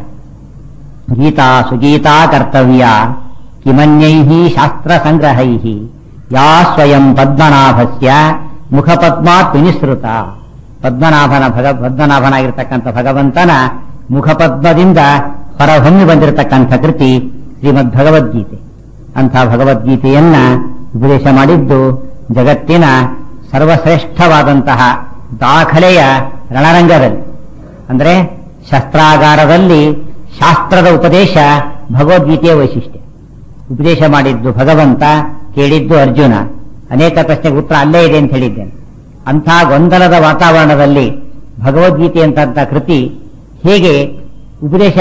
ಗೀತಾ ಸುಗೀತಾ ಕರ್ತವ್ಯ ಕಿಮನ್ಯೈ ಶಾಸ್ತ್ರ ಸಂಗ್ರಹೈ ಯಾ ಸ್ವಯಂ ಪದ್ಮನಾಭಸ್ಯ ಮುಖಪದ್ಮಾತ್ ವಿನಿಸೃತ ಪದ್ಮನಾಭನ ಭಗ ಪದ್ಮನಾಭನಾಗಿರ್ತಕ್ಕಂಥ ಭಗವಂತನ ಮುಖಪದ್ಮದಿಂದ ಹೊರಹೊಮ್ಮಿ ಬಂದಿರತಕ್ಕಂಥ ಕೃತಿ ಶ್ರೀಮದ್ ಭಗವದ್ಗೀತೆ ಅಂಥ ಭಗವದ್ಗೀತೆಯನ್ನ ಉಪದೇಶ ಮಾಡಿದ್ದು ಜಗತ್ತಿನ ಸರ್ವಶ್ರೇಷ್ಠವಾದಂತಹ ದಾಖಲೆಯ ರಣರಂಗದಲ್ಲಿ ಅಂದ್ರೆ ಶಸ್ತ್ರಾಗಾರದಲ್ಲಿ ಶಾಸ್ತ್ರದ ಉಪದೇಶ ಭಗವದ್ಗೀತೆಯ ವೈಶಿಷ್ಟ್ಯ ಉಪದೇಶ ಮಾಡಿದ್ದು ಭಗವಂತ ಕೇಳಿದ್ದು ಅರ್ಜುನ ಅನೇಕ ಪ್ರಶ್ನೆಗೆ ಉತ್ತರ ಅಲ್ಲೇ ಇದೆ ಅಂತ ಹೇಳಿದ್ದೇನೆ ಅಂಥ ಗೊಂದಲದ ವಾತಾವರಣದಲ್ಲಿ ಭಗವದ್ಗೀತೆ ಅಂತ ಕೃತಿ ಹೇಗೆ ಉಪದೇಶ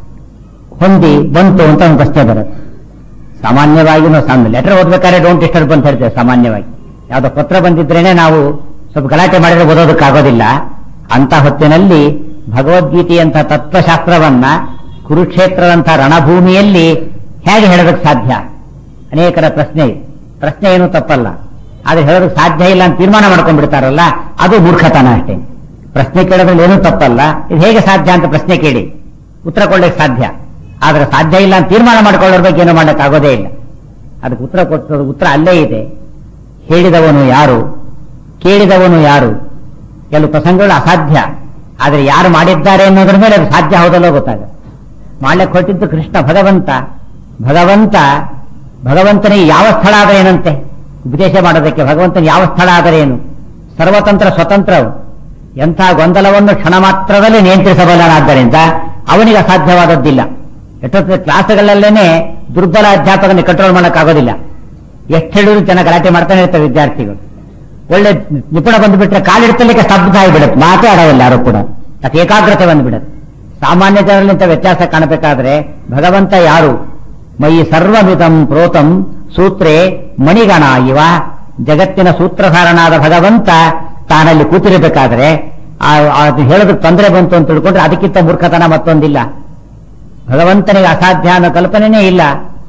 ಹೊಂದಿ ಬಂತು ಅಂತ ಒಂದು ಪ್ರಶ್ನೆ ಬರುತ್ತೆ ಸಾಮಾನ್ಯವಾಗಿ ನಾವು ಲೆಟರ್ ಓದ್ಬೇಕಾದ್ರೆ ಡೋಂಟ್ ಡಿಸ್ಟರ್ಬ್ ಅಂತ ಹೇಳ್ತೇವೆ ಸಾಮಾನ್ಯವಾಗಿ ಯಾವುದೋ ಪತ್ರ ಬಂದಿದ್ರೇನೆ ನಾವು ಸ್ವಲ್ಪ ಗಲಾಟೆ ಮಾಡಿದ್ರೆ ಓದೋದಕ್ಕಾಗೋದಿಲ್ಲ ಅಂತ ಹೊತ್ತಿನಲ್ಲಿ ಭಗವದ್ಗೀತೆಯಂಥ ತತ್ವಶಾಸ್ತ್ರವನ್ನ ಕುರುಕ್ಷೇತ್ರದಂಥ ರಣಭೂಮಿಯಲ್ಲಿ ಹೇಗೆ ಹೇಳೋದಕ್ಕೆ ಸಾಧ್ಯ ಅನೇಕರ ಪ್ರಶ್ನೆ ಇದೆ ಪ್ರಶ್ನೆ ಏನು ತಪ್ಪಲ್ಲ ಆದ್ರೆ ಹೇಳೋದಕ್ಕೆ ಸಾಧ್ಯ ಇಲ್ಲ ಅಂತ ತೀರ್ಮಾನ ಮಾಡ್ಕೊಂಡ್ಬಿಡ್ತಾರಲ್ಲ ಅದು ಮೂರ್ಖತನ ಅಷ್ಟೇ ಪ್ರಶ್ನೆ ಕೇಳೋದ್ರಲ್ಲಿ ಏನೂ ತಪ್ಪಲ್ಲ ಇದು ಹೇಗೆ ಸಾಧ್ಯ ಅಂತ ಪ್ರಶ್ನೆ ಕೇಳಿ ಉತ್ತರ ಕೊಡ್ಲಿಕ್ಕೆ ಸಾಧ್ಯ ಆದ್ರೆ ಸಾಧ್ಯ ಇಲ್ಲ ಅಂತ ತೀರ್ಮಾನ ಮಾಡ್ಕೊಳ್ಳೋರ್ ಬಗ್ಗೆ ಏನು ಆಗೋದೇ ಇಲ್ಲ ಅದಕ್ಕೆ ಉತ್ತರ ಕೊಟ್ಟರು ಉತ್ತರ ಅಲ್ಲೇ ಇದೆ ಹೇಳಿದವನು ಯಾರು ಕೇಳಿದವನು ಯಾರು ಕೆಲವು ಪ್ರಸಂಗಗಳು ಅಸಾಧ್ಯ ಆದರೆ ಯಾರು ಮಾಡಿದ್ದಾರೆ ಅನ್ನೋದ್ರ ಮೇಲೆ ಅದು ಸಾಧ್ಯ ಹೌದಲ್ಲೋ ಗೊತ್ತಾಗ ಮಾಡ್ಲಿಕ್ಕೆ ಹೊರಟಿದ್ದು ಕೃಷ್ಣ ಭಗವಂತ ಭಗವಂತ ಭಗವಂತನಿಗೆ ಯಾವ ಸ್ಥಳ ಆದರೆ ಏನಂತೆ ಉಪದೇಶ ಮಾಡೋದಕ್ಕೆ ಭಗವಂತನ ಯಾವ ಸ್ಥಳ ಆದರೆ ಏನು ಸರ್ವತಂತ್ರ ಸ್ವತಂತ್ರವು ಎಂಥ ಗೊಂದಲವನ್ನು ಕ್ಷಣ ಮಾತ್ರದಲ್ಲಿ ನಿಯಂತ್ರಿಸಬಲ್ಲನಾದ್ದರಿಂದ ಅವನಿಗೆ ಅಸಾಧ್ಯವಾದದ್ದಿಲ್ಲ ಎಷ್ಟೊತ್ತು ಕ್ಲಾಸ್ಗಳಲ್ಲೇನೆ ದುರ್ಬಲ ಅಧ್ಯಾಪಕನ ಕಂಟ್ರೋಲ್ ಮಾಡೋಕ್ಕಾಗೋದಿಲ್ಲ ಎಷ್ಟು ಹೇಳಿದ್ರು ಜನ ಗಲಾಟೆ ಮಾಡ್ತಾನೆ ಇರ್ತಾರೆ ವಿದ್ಯಾರ್ಥಿಗಳು ಒಳ್ಳೆ ನಿಪುಣ ಬಂದುಬಿಟ್ರೆ ಕಾಲಿಡ್ತಲಿಕ್ಕೆ ಸ್ತಬ್ಧ ಆಗಿಬಿಡುತ್ತೆ ಮಾತೇ ಆಡೋಲ್ಲ ಯಾರು ಕೂಡ ಅದು ಏಕಾಗ್ರತೆ ಬಂದ್ಬಿಡುತ್ತೆ ಸಾಮಾನ್ಯ ಜನರಲ್ಲಿಂತ ವ್ಯತ್ಯಾಸ ಕಾಣಬೇಕಾದ್ರೆ ಭಗವಂತ ಯಾರು ಮಯಿ ಸರ್ವಮಿದಂ ಪ್ರೋತಂ ಸೂತ್ರೇ ಮಣಿಗಣ ಇವ ಜಗತ್ತಿನ ಸೂತ್ರಧಾರನಾದ ಭಗವಂತ ತಾನಲ್ಲಿ ಕೂತಿರಬೇಕಾದ್ರೆ ಆ- ಅದು ಹೇಳೋದಕ್ಕೆ ತೊಂದರೆ ಬಂತು ಅಂತ ತಿಳ್ಕೊಂಡ್ರೆ ಅದಕ್ಕಿಂತ ಮೂರ್ಖತನ ಮತ್ತೊಂದಿಲ್ಲ ಭಗವಂತನಿಗೆ ಅಸಾಧ್ಯ ಅನ್ನೋ ಕಲ್ಪನೆನೇ ಇಲ್ಲ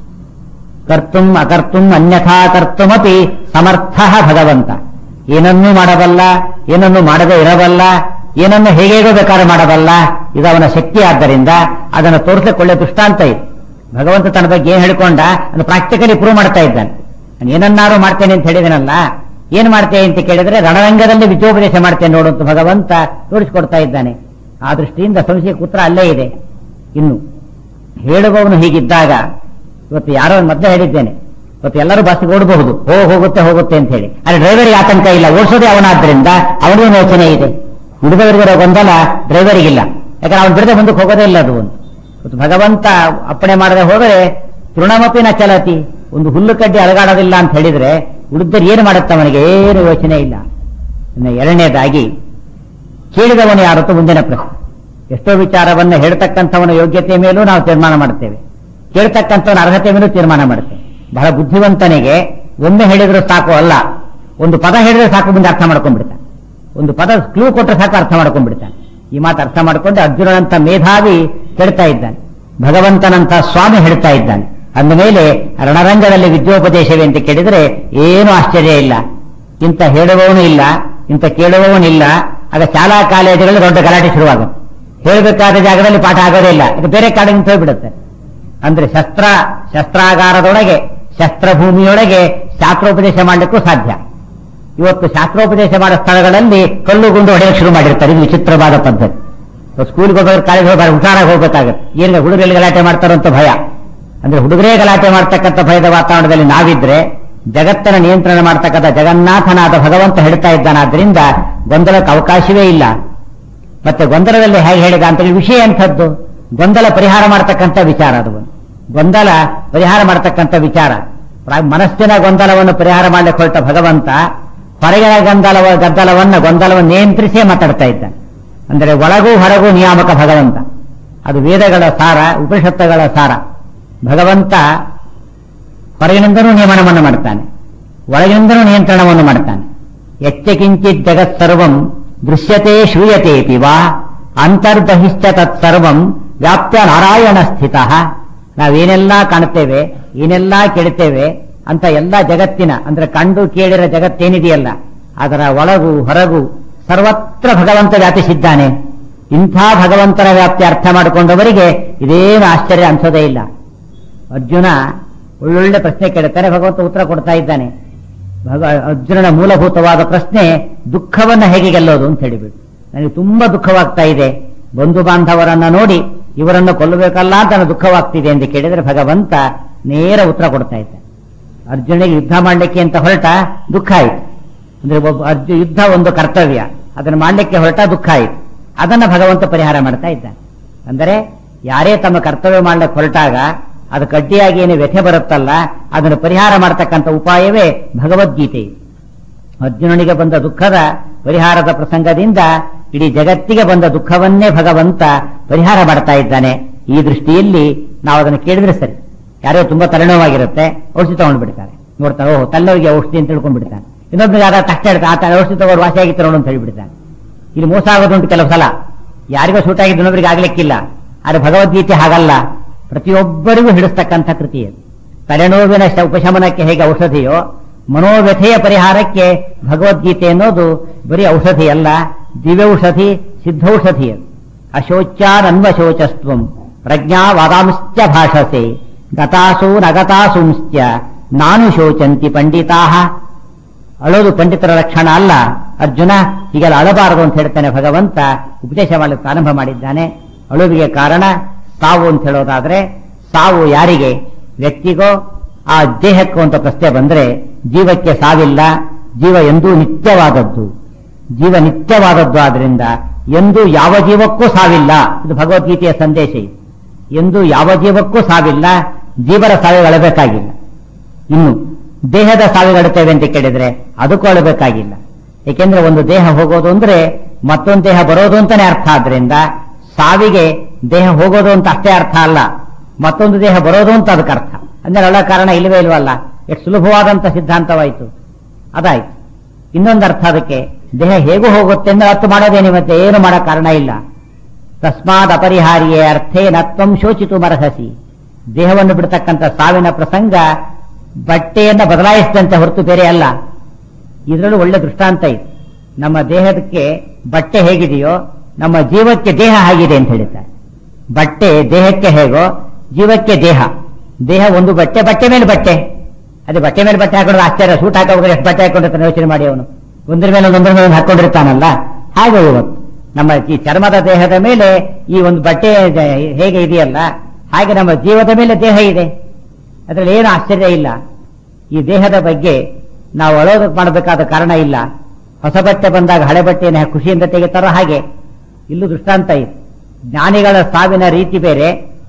ಕರ್ತುಂ ಅಕರ್ತುಂ ಅನ್ಯಥಾ ಕರ್ತುಮಪಿ ಸಮರ್ಥ ಭಗವಂತ ಏನನ್ನೂ ಮಾಡಬಲ್ಲ ಏನನ್ನು ಮಾಡದೇ ಇರಬಲ್ಲ ಏನನ್ನು ಹೇಗೇಗೋ ಬೇಕಾದ್ರೆ ಮಾಡಬಲ್ಲ ಇದು ಅವನ ಶಕ್ತಿ ಆದ್ದರಿಂದ ಅದನ್ನು ತೋರಿಸಿಕೊಳ್ಳೆ ದೃಷ್ಟಾಂತ ಇದೆ ಭಗವಂತ ತನ್ನ ಬಗ್ಗೆ ಏನ್ ಹೇಳ್ಕೊಂಡ ಅದು ಪ್ರಾಕ್ಟಿಕಲಿ ಪ್ರೂವ್ ಮಾಡ್ತಾ ಇದ್ದಾನೆ ನಾನು ಏನನ್ನಾರು ಮಾಡ್ತೇನೆ ಅಂತ ಹೇಳಿದನಲ್ಲ ಏನ್ ಮಾಡ್ತೇನೆ ಅಂತ ಕೇಳಿದ್ರೆ ರಣರಂಗದಲ್ಲಿ ವಿದ್ಯೋಪದೇಶ ಮಾಡ್ತೇನೆ ನೋಡು ಅಂತ ಭಗವಂತ ತೋರಿಸಿಕೊಡ್ತಾ ಇದ್ದಾನೆ ಆ ದೃಷ್ಟಿಯಿಂದ ಸಂಶಯ ಕೂತ್ರ ಅಲ್ಲೇ ಇದೆ ಇನ್ನು ಹೇಳುವವನು ಹೀಗಿದ್ದಾಗ ಇವತ್ತು ಯಾರೋ ಒಂದ್ ಮೊದಲೇ ಹೇಳಿದ್ದೇನೆ ಇವತ್ತು ಎಲ್ಲರೂ ಬಸ್ಗೆ ಓಡಬಹುದು ಹೋ ಹೋಗುತ್ತೆ ಹೋಗುತ್ತೆ ಅಂತ ಹೇಳಿ ಆದ್ರೆ ಡ್ರೈವರ್ಗೆ ಆತಂಕ ಇಲ್ಲ ಓಡಿಸೋದೇ ಅವನಾದ್ರಿಂದ ಅವನಿಗೂ ಯೋಚನೆ ಇದೆ ಹುಡುಗರಿಗಿರೋ ಗೊಂದಲ ಡ್ರೈವರಿಗಿಲ್ಲ ಯಾಕಂದ್ರೆ ಅವನು ಬಿಡದೆ ಮುಂದಕ್ಕೆ ಹೋಗೋದೇ ಇಲ್ಲ ಅದು ಒಂದು ಇವತ್ತು ಭಗವಂತ ಅಪ್ಪಣೆ ಮಾಡದೆ ಹೋದರೆ ತೃಣಮಪಿನ ಚಲತಿ ಒಂದು ಹುಲ್ಲು ಕಡ್ಡಿ ಅಲಗಾಡೋದಿಲ್ಲ ಅಂತ ಹೇಳಿದ್ರೆ ಉಳಿದರೆ ಏನು ಮಾಡುತ್ತೆ ಅವನಿಗೆ ಏನು ಯೋಚನೆ ಇಲ್ಲ ಇನ್ನು ಎರಡನೇದಾಗಿ ಕೇಳಿದವನು ಯಾರತ್ತು ಮುಂದಿನ ಪ್ರಶ್ನೆ ಎಷ್ಟೋ ವಿಚಾರವನ್ನು ಹೇಳ್ತಕ್ಕಂಥವನ ಯೋಗ್ಯತೆ ಮೇಲೂ ನಾವು ತೀರ್ಮಾನ ಮಾಡುತ್ತೇವೆ ಕೇಳ್ತಕ್ಕಂಥವನ ಅರ್ಹತೆ ಮೇಲೂ ತೀರ್ಮಾನ ಮಾಡುತ್ತೇವೆ ಬಹಳ ಬುದ್ಧಿವಂತನಿಗೆ ಒಮ್ಮೆ ಹೇಳಿದ್ರು ಸಾಕು ಅಲ್ಲ ಒಂದು ಪದ ಹೇಳಿದ್ರೆ ಸಾಕು ಮುಂದೆ ಅರ್ಥ ಮಾಡ್ಕೊಂಡ್ಬಿಡ್ತಾನೆ ಒಂದು ಪದ ಕ್ಲೂ ಕೊಟ್ಟರೆ ಸಾಕು ಅರ್ಥ ಮಾಡ್ಕೊಂಡ್ಬಿಡ್ತಾನೆ ಈ ಮಾತು ಅರ್ಥ ಮಾಡಿಕೊಂಡು ಅರ್ಜುನನಂತ ಮೇಧಾವಿ ಹೇಳ್ತಾ ಇದ್ದಾನೆ ಭಗವಂತನಂತ ಸ್ವಾಮಿ ಹೇಳ್ತಾ ಇದ್ದಾನೆ ಅಂದಮೇಲೆ ರಣರಂಗದಲ್ಲಿ ವಿದ್ಯೋಪದೇಶವೇ ಅಂತ ಕೇಳಿದ್ರೆ ಏನು ಆಶ್ಚರ್ಯ ಇಲ್ಲ ಇಂಥ ಹೇಳುವವನು ಇಲ್ಲ ಇಂಥ ಕೇಳುವವನಿಲ್ಲ ಆಗ ಶಾಲಾ ಕಾಲೇಜುಗಳಲ್ಲಿ ದೊಡ್ಡ ಗಲಾಟೆ ಶುರುವಾಗುತ್ತೆ ಹೇಳಬೇಕಾದ ಜಾಗದಲ್ಲಿ ಪಾಠ ಆಗೋದೇ ಇಲ್ಲ ಇದು ಬೇರೆ ಕಾಡಿಗೆ ಹೋಗ್ಬಿಡುತ್ತೆ ಅಂದ್ರೆ ಶಸ್ತ್ರ ಶಸ್ತ್ರಾಗಾರದೊಳಗೆ ಶಸ್ತ್ರಭೂಮಿಯೊಳಗೆ ಶಾಸ್ತ್ರೋಪದೇಶ ಮಾಡಲಿಕ್ಕೂ ಸಾಧ್ಯ ಇವತ್ತು ಶಾಸ್ತ್ರೋಪದೇಶ ಮಾಡೋ ಸ್ಥಳಗಳಲ್ಲಿ ಕಲ್ಲು ಗುಂಡು ಹೊಡೆಯಕ್ಕೆ ಶುರು ಮಾಡಿರ್ತಾರೆ ಇದು ವಿಚಿತ್ರವಾದ ಪದ್ಧತಿ ಸ್ಕೂಲ್ಗೆ ಹೋಗೋರು ಕಾಲೇಜ್ ಹೋಗ್ಬಾರ್ದು ಹುಷಾರಾಗಿ ಹೋಗ್ಬೇಕಾಗತ್ತೆ ಏನು ಹುಡುಗರಲ್ಲಿ ಗಲಾಟೆ ಮಾಡ್ತಾರೋ ಅಂತ ಭಯ ಅಂದ್ರೆ ಹುಡುಗರೇ ಗಲಾಟೆ ಮಾಡ್ತಕ್ಕಂಥ ಭಯದ ವಾತಾವರಣದಲ್ಲಿ ನಾವಿದ್ರೆ ಜಗತ್ತನ್ನ ನಿಯಂತ್ರಣ ಮಾಡ್ತಕ್ಕಂಥ ಜಗನ್ನಾಥನಾದ ಭಗವಂತ ಹೇಳ್ತಾ ಇದ್ದಾನಾದ್ರಿಂದ ಗೊಂದಲಕ್ಕೆ ಅವಕಾಶವೇ ಇಲ್ಲ ಮತ್ತೆ ಗೊಂದಲದಲ್ಲಿ ಹೇಗೆ ಹೇಳಿದ ಅಂತ ಹೇಳಿ ವಿಷಯ ಎಂಥದ್ದು ಗೊಂದಲ ಪರಿಹಾರ ಮಾಡತಕ್ಕಂಥ ವಿಚಾರ ಅದು ಒಂದು. ಗೊಂದಲ ಪರಿಹಾರ ಮಾಡತಕ್ಕಂಥ ವಿಚಾರ ಪ್ರಾ- ಮನಸ್ಸಿನ ಗೊಂದಲವನ್ನು ಪರಿಹಾರ ಮಾಡಲಿಕ್ಕೆ ಹೊರಟ ಭಗವಂತ ಹೊರಗಿನ ಗೊಂದಲವ ಗದ್ದಲವನ್ನ ಗೊಂದಲವನ್ನು ನಿಯಂತ್ರಿಸೇ ಮಾತಾಡ್ತಾ ಇದ್ದಾನೆ ಅಂದರೆ ಒಳಗೂ ಹೊರಗೂ ನಿಯಾಮಕ ಭಗವಂತ ಅದು ವೇದಗಳ ಸಾರ ಉಪನಿಷತ್ತುಗಳ ಸಾರ ಭಗವಂತ ಹೊರಗಿನಿಂದನೂ ನಿಯಮನವನ್ನು ಮಾಡ್ತಾನೆ ಒಳಗಿನಿಂದನೂ ನಿಯಂತ್ರಣವನ್ನು ಮಾಡ್ತಾನೆ ಎಚ್ಚ ಕಿಂಚಿತ್ ಜಗತ್ ಸರ್ವಂ ದೃಶ್ಯತೆ ಶ್ರೂಯತೆಪಿ ವಾ ಅಂತರ್ಬಹಿಶ್ಚ ತತ್ಸರ್ವಂ ವ್ಯಾಪ್ಯ ನಾರಾಯಣ ಸ್ಥಿತ ನಾವೇನೆಲ್ಲಾ ಕಾಣುತ್ತೇವೆ ಏನೆಲ್ಲಾ ಕೇಳುತ್ತೇವೆ ಅಂತ ಎಲ್ಲ ಜಗತ್ತಿನ ಅಂದ್ರೆ ಕಂಡು ಕೇಳಿರೋ ಜಗತ್ತೇನಿದೆಯಲ್ಲ ಅದರ ಒಳಗು ಹೊರಗು ಸರ್ವತ್ರ ಭಗವಂತ ವ್ಯಾಪಿಸಿದ್ದಾನೆ ಇಂಥ ಭಗವಂತನ ವ್ಯಾಪ್ತಿ ಅರ್ಥ ಮಾಡಿಕೊಂಡವರಿಗೆ ಇದೇನು ಆಶ್ಚರ್ಯ ಅನ್ಸೋದೇ ಇಲ್ಲ ಅರ್ಜುನ ಒಳ್ಳೊಳ್ಳೆ ಪ್ರಶ್ನೆ ಕೇಳುತ್ತಾನೆ ಭಗವಂತ ಉತ್ತರ ಕೊಡ್ತಾ ಇದ್ದಾನೆ ಭಗ ಅರ್ಜುನನ ಮೂಲಭೂತವಾದ ಪ್ರಶ್ನೆ ದುಃಖವನ್ನ ಹೇಗೆ ಗೆಲ್ಲೋದು ಅಂತ ಹೇಳಿಬಿಟ್ಟು ನನಗೆ ತುಂಬಾ ದುಃಖವಾಗ್ತಾ ಇದೆ ಬಂಧು ಬಾಂಧವರನ್ನ ನೋಡಿ ಇವರನ್ನು ಕೊಲ್ಲಬೇಕಲ್ಲ ಅಂತ ನನಗೆ ದುಃಖವಾಗ್ತಿದೆ ಎಂದು ಕೇಳಿದರೆ ಭಗವಂತ ನೇರ ಉತ್ತರ ಕೊಡ್ತಾ ಇದ್ದಾನೆ ಅರ್ಜುನಿಗೆ ಯುದ್ಧ ಮಾಡಲಿಕ್ಕೆ ಅಂತ ಹೊರಟ ದುಃಖ ಆಯಿತು ಅಂದ್ರೆ ಒಬ್ಬ ಅರ್ಜು ಯುದ್ಧ ಒಂದು ಕರ್ತವ್ಯ ಅದನ್ನು ಮಾಡಲಿಕ್ಕೆ ಹೊರಟ ದುಃಖ ಆಯಿತು ಅದನ್ನ ಭಗವಂತ ಪರಿಹಾರ ಮಾಡ್ತಾ ಇದ್ದಾನೆ ಅಂದರೆ ಯಾರೇ ತಮ್ಮ ಕರ್ತವ್ಯ ಮಾಡಲಿಕ್ಕೆ ಹೊರಟಾಗ ಅದಕ್ಕೆ ಅಡ್ಡಿಯಾಗಿ ಏನು ವ್ಯಥೆ ಬರುತ್ತಲ್ಲ ಅದನ್ನು ಪರಿಹಾರ ಮಾಡತಕ್ಕಂಥ ಉಪಾಯವೇ ಭಗವದ್ಗೀತೆ ಅರ್ಜುನನಿಗೆ ಬಂದ ದುಃಖದ ಪರಿಹಾರದ ಪ್ರಸಂಗದಿಂದ ಇಡೀ ಜಗತ್ತಿಗೆ ಬಂದ ದುಃಖವನ್ನೇ ಭಗವಂತ ಪರಿಹಾರ ಮಾಡ್ತಾ ಇದ್ದಾನೆ ಈ ದೃಷ್ಟಿಯಲ್ಲಿ ನಾವು ಅದನ್ನು ಕೇಳಿದ್ರೆ ಸರಿ ಯಾರೋ ತುಂಬಾ ತಲೆನೋವಾಗಿರುತ್ತೆ ಔಷಧಿ ತಗೊಂಡು ಬಿಡ್ತಾರೆ ನೋಡ್ತಾರೆ ಓಹೋ ತಲೆನೋವಿಗೆ ಔಷಧಿ ಅಂತ ತಿಳ್ಕೊಂಡ್ ಬಿಡ್ತಾನೆ ಇನ್ನೊಬ್ರಿಗೆ ಯಾರ ತಕ್ಷಣ ಹೇಳ್ತಾರೆ ಆತ ಔಷಧಿ ತಗೊಂಡು ವಾಸಿಯಾಗಿತ್ತು ನೋಡು ಅಂತ ಹೇಳಿಬಿಡ್ತಾನೆ ಇಲ್ಲಿ ಮೋಸ ಆಗೋದುಂಟು ಕೆಲವು ಸಲ ಯಾರಿಗೋ ಸೂಟ್ ಆಗಿದ್ದು ಇನ್ನೊಬ್ರಿಗೆ ಆಗ್ಲಿಕ್ಕಿಲ್ಲ ಆದ್ರೆ ಭಗವದ್ಗೀತೆ ಹಾಗಲ್ಲ ಪ್ರತಿಯೊಬ್ಬರಿಗೂ ಹಿಡಿಸ್ತಕ್ಕಂಥ ಕೃತಿ ಅದು ತಲೆನೋವಿನ ಶ- ಉಪಶಮನಕ್ಕೆ ಹೇಗೆ ಔಷಧಿಯೋ ಮನೋವ್ಯಥೆಯ ಪರಿಹಾರಕ್ಕೆ ಭಗವದ್ಗೀತೆ ಅನ್ನೋದು ಬರೀ ಔಷಧಿ ಅಲ್ಲ ದಿವ್ಯೌಷಧಿ ಸಿದ್ಧೌಷಧಿ ಅದು ಅಶೋಚಾನನ್ವಶೋಚಸ್ತ್ವಂ ಪ್ರಜ್ಞಾವಾದಾಂಶ್ಚ ಭಾಷಸೆ ಗತಾಸು ನಗತಾಸುಂಶ್ಚ ನಾನು ಶೋಚಂತಿ ಪಂಡಿತಾಹ ಅಳೋದು ಪಂಡಿತರ ಲಕ್ಷಣ ಅಲ್ಲ ಅರ್ಜುನ ಹೀಗೆಲ್ಲ ಅಳಬಾರದು ಅಂತ ಹೇಳ್ತಾನೆ ಭಗವಂತ ಉಪದೇಶ ಮಾಡಲಿಕ್ಕೆ ಪ್ರಾರಂಭ ಮಾಡಿದ್ದಾನೆ ಅಳುವಿಗೆ ಕಾರಣ ಸಾವು ಅಂತ ಹೇಳೋದಾದ್ರೆ ಸಾವು ಯಾರಿಗೆ ವ್ಯಕ್ತಿಗೋ ಆ ದೇಹಕ್ಕೋ ಅಂತ ಪ್ರಶ್ನೆ ಬಂದ್ರೆ ಜೀವಕ್ಕೆ ಸಾವಿಲ್ಲ ಜೀವ ಎಂದೂ ನಿತ್ಯವಾದದ್ದು ಜೀವ ನಿತ್ಯವಾದದ್ದು ಆದ್ರಿಂದ ಎಂದು ಯಾವ ಜೀವಕ್ಕೂ ಸಾವಿಲ್ಲ ಇದು ಭಗವದ್ಗೀತೆಯ ಸಂದೇಶ ಇದು ಎಂದು ಯಾವ ಜೀವಕ್ಕೂ ಸಾವಿಲ್ಲ ಜೀವನ ಸಾವಿಗೆ ಅಳಬೇಕಾಗಿಲ್ಲ ಇನ್ನು ದೇಹದ ಸಾವಿಗಡುತ್ತೇವೆ ಅಂತ ಕೇಳಿದ್ರೆ ಅದಕ್ಕೂ ಅಳಬೇಕಾಗಿಲ್ಲ ಏಕೆಂದ್ರೆ ಒಂದು ದೇಹ ಹೋಗೋದು ಅಂದ್ರೆ ಮತ್ತೊಂದು ದೇಹ ಬರೋದು ಅಂತಾನೆ ಅರ್ಥ ಆದ್ರಿಂದ ಸಾವಿಗೆ ದೇಹ ಹೋಗೋದು ಅಂತ ಅಷ್ಟೇ ಅರ್ಥ ಅಲ್ಲ ಮತ್ತೊಂದು ದೇಹ ಬರೋದು ಅಂತ ಅದಕ್ಕೆ ಅರ್ಥ ಅಂದ್ರೆ ಒಳ್ಳೆ ಕಾರಣ ಇಲ್ವೇ ಇಲ್ವಲ್ಲ ಎಷ್ಟು ಸುಲಭವಾದಂತ ಸಿದ್ಧಾಂತವಾಯಿತು ಅದಾಯ್ತು ಇನ್ನೊಂದು ಅರ್ಥ ಅದಕ್ಕೆ ದೇಹ ಹೇಗೂ ಹೋಗುತ್ತೆ ಅಂದ್ರೆ ಅರ್ಥ ಮಾಡೋದೇನಿ ಮತ್ತೆ ಏನು ಮಾಡೋ ಕಾರಣ ಇಲ್ಲ ತಸ್ಮಾದ್ ಅಪರಿಹಾರ್ಯೇ ಅರ್ಥೇ ನತ್ವಂ ಶೋಚಿತು ಮರಹಸಿ ದೇಹವನ್ನು ಬಿಡ್ತಕ್ಕಂಥ ಸಾವಿನ ಪ್ರಸಂಗ ಬಟ್ಟೆಯನ್ನ ಬದಲಾಯಿಸಿದಂತೆ ಹೊರತು ಬೇರೆ ಅಲ್ಲ ಇದರಲ್ಲೂ ಒಳ್ಳೆ ದೃಷ್ಟಾಂತ ಇದೆ ನಮ್ಮ ದೇಹಕ್ಕೆ ಬಟ್ಟೆ ಹೇಗಿದೆಯೋ ನಮ್ಮ ಜೀವಕ್ಕೆ ದೇಹ ಆಗಿದೆ ಅಂತ ಹೇಳಿದ್ದಾರೆ ಬಟ್ಟೆ ದೇಹಕ್ಕೆ ಹೇಗೋ ಜೀವಕ್ಕೆ ದೇಹ ದೇಹ ಒಂದು ಬಟ್ಟೆ ಬಟ್ಟೆ ಮೇಲೆ ಬಟ್ಟೆ ಅದೇ ಬಟ್ಟೆ ಮೇಲೆ ಬಟ್ಟೆ ಹಾಕೊಂಡ್ರೆ ಆಶ್ಚರ್ಯ ಸೂಟ್ ಹಾಕೋದ್ರೆ ಎಷ್ಟು ಬಟ್ಟೆ ಹಾಕೊಂಡಿರ್ತಾನೆ ಯೋಚನೆ ಮಾಡಿ ಅವನು ಒಂದ್ರ ಮೇಲೆ ಒಂದೊಂದ್ರ ಮೇಲೆ ಹಾಕೊಂಡಿರ್ತಾನಲ್ಲ ಹಾಗೆ ಇವತ್ತು ನಮ್ಮ ಈ ಚರ್ಮದ ದೇಹದ ಮೇಲೆ ಈ ಒಂದು ಬಟ್ಟೆ ಇದೆ- ಹೇಗೆ ಇದೆಯಲ್ಲ ಹಾಗೆ ನಮ್ಮ ಜೀವದ ಮೇಲೆ ದೇಹ ಇದೆ ಅದರಲ್ಲಿ ಏನು ಆಶ್ಚರ್ಯ ಇಲ್ಲ ಈ ದೇಹದ ಬಗ್ಗೆ ನಾವು ಅಳೋದಕ್ಕೆ ಮಾಡಬೇಕಾದ ಕಾರಣ ಇಲ್ಲ ಹೊಸ ಬಟ್ಟೆ ಬಂದಾಗ ಹಳೆ ಬಟ್ಟೆಯನ್ನು ಖುಷಿಯಿಂದ ತೆಗಿತಾರೋ ಹಾಗೆ ಇಲ್ಲೂ ದೃಷ್ಟಾಂತ ಇದೆ ಜ್ಞಾನಿಗಳ ಸಾವಿನ ರೀತಿ ಬೇರೆ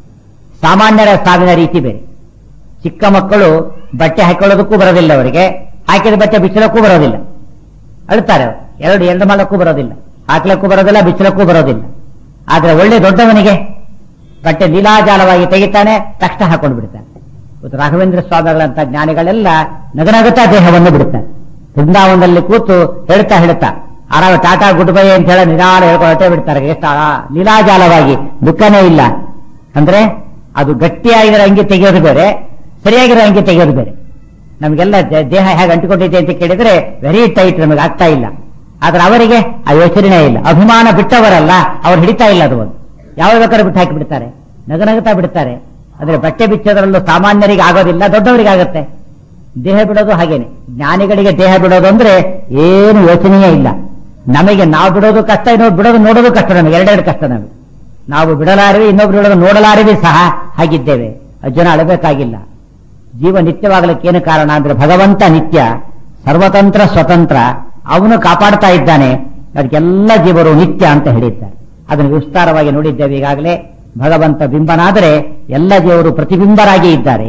ಸಾಮಾನ್ಯರ ಸಾವಿನ ರೀತಿ ಬೇರೆ ಚಿಕ್ಕ ಮಕ್ಕಳು ಬಟ್ಟೆ ಹಾಕೊಳ್ಳೋದಕ್ಕೂ ಬರೋದಿಲ್ಲ ಅವರಿಗೆ ಹಾಕಿದ ಬಟ್ಟೆ ಬಿಚ್ಚಲಕ್ಕೂ ಬರೋದಿಲ್ಲ ಅಳ್ತಾರೆ ಅವ್ರು. ಎರಡು ಎರಡು ಮಾಡಕ್ಕೂ ಬರೋದಿಲ್ಲ ಹಾಕ್ಲಕ್ಕೂ ಬರೋದಿಲ್ಲ ಬಿಚ್ಚಲಕ್ಕೂ ಬರೋದಿಲ್ಲ ಆದ್ರೆ ಒಳ್ಳೆ ದೊಡ್ಡವನಿಗೆ ಬಟ್ಟೆ ಲೀಲಾಜಾಲವಾಗಿ ತೆಗಿತಾನೆ ತಕ್ಷಣ ಹಾಕೊಂಡು ಬಿಡ್ತಾನೆ ಇವತ್ತು ರಾಘವೇಂದ್ರ ಸ್ವಾಮಿಗಳಂತ ಜ್ಞಾನಿಗಳೆಲ್ಲ ನಗನಗುತ್ತಾ ದೇಹವನ್ನು ಬಿಡುತ್ತಾರೆ ಬೃಂದಾವನದಲ್ಲಿ ಕೂತು ಹೇಳ್ತಾ ಹೇಳ್ತಾ ಆರಾಮ ಟಾಟಾ ಗುಡ್ ಬೈ ಅಂತ ಹೇಳಿ ನಿಧಾನ ಹೇಳ್ಕೊಂಡು ಹೊರಟೇ ಬಿಡ್ತಾರೆ ಎಷ್ಟು ಆ- ಲೀಲಾಜಾಲವಾಗಿ ದುಃಖನೇ ಇಲ್ಲ ಅಂದ್ರೆ ಅದು ಗಟ್ಟಿಯಾಗಿರೋ ಅಂಗಿ ತೆಗೆಯೋದು ಬೇರೆ ಸರಿಯಾಗಿರೋ ಅಂಗಿ ತೆಗೆಯೋದು ಬೇರೆ ನಮಗೆಲ್ಲ ದೇ- ದೇಹ ಹೇಗೆ ಅಂಟಿಕೊಂಡಿದೆ ಅಂತ ಕೇಳಿದ್ರೆ ವೆರಿ ಟೈಟ್ ನಮಗೆ ಆಗ್ತಾ ಇಲ್ಲ ಆದ್ರೆ ಅವರಿಗೆ ಆ ಯೋಚನೆ ಇಲ್ಲ ಅಭಿಮಾನ ಬಿಟ್ಟವರಲ್ಲ ಅವ್ರು ಹಿಡಿತಾ ಇಲ್ಲ ಅದು ಒಂದು ಯಾವ ಬೇಕಾದ್ರೂ ಬಿಟ್ಟು ಹಾಕಿ ಬಿಡ್ತಾರೆ ನಗನಗುತ್ತಾ ಬಿಡ್ತಾರೆ ಆದ್ರೆ ಬಟ್ಟೆ ಬಿಚ್ಚೋದ್ರಲ್ಲೂ ಸಾಮಾನ್ಯರಿಗೆ ಆಗೋದಿಲ್ಲ ದೊಡ್ಡವರಿಗೆ ಆಗುತ್ತೆ ದೇಹ ಬಿಡೋದು ಹಾಗೇನೆ ಜ್ಞಾನಿಗಳಿಗೆ ದೇಹ ಬಿಡೋದು ಅಂದ್ರೆ ಏನು ಯೋಚನೆಯೇ ಇಲ್ಲ ನಮಗೆ ನಾವು ಬಿಡೋದು ಕಷ್ಟ ಇನ್ನೊಬ್ರು ಬಿಡೋದು ನೋಡೋದು ಕಷ್ಟ ನಮಗೆ ಎರಡೆರಡು ಕಷ್ಟ ನಮಗೆ ನಾವು ಬಿಡಲಾರಿವಿ ಇನ್ನೊಬ್ರು ಬಿಡೋದು ನೋಡಲಾರಿವಿ ಸಹ ಹಾಗಿದ್ದೇವೆ ಅಷ್ಟು ಜನ ಅಳಬೇಕಾಗಿಲ್ಲ ಜೀವ ನಿತ್ಯವಾಗಲಿಕ್ಕೆ ಏನು ಕಾರಣ ಅಂದ್ರೆ ಭಗವಂತ ನಿತ್ಯ ಸರ್ವತಂತ್ರ ಸ್ವತಂತ್ರ ಅವನು ಕಾಪಾಡ್ತಾ ಇದ್ದಾನೆ ಅದಕ್ಕೆಲ್ಲ ಜೀವರು ನಿತ್ಯ ಅಂತ ಹೇಳಿದ್ದಾರೆ ಅದನ್ನು ವಿಸ್ತಾರವಾಗಿ ನೋಡಿದ್ದೇವೆ ಈಗಾಗಲೇ ಭಗವಂತ ಬಿಂಬನಾದರೆ ಎಲ್ಲ ಜೀವರು ಪ್ರತಿಬಿಂಬರಾಗಿ ಇದ್ದಾರೆ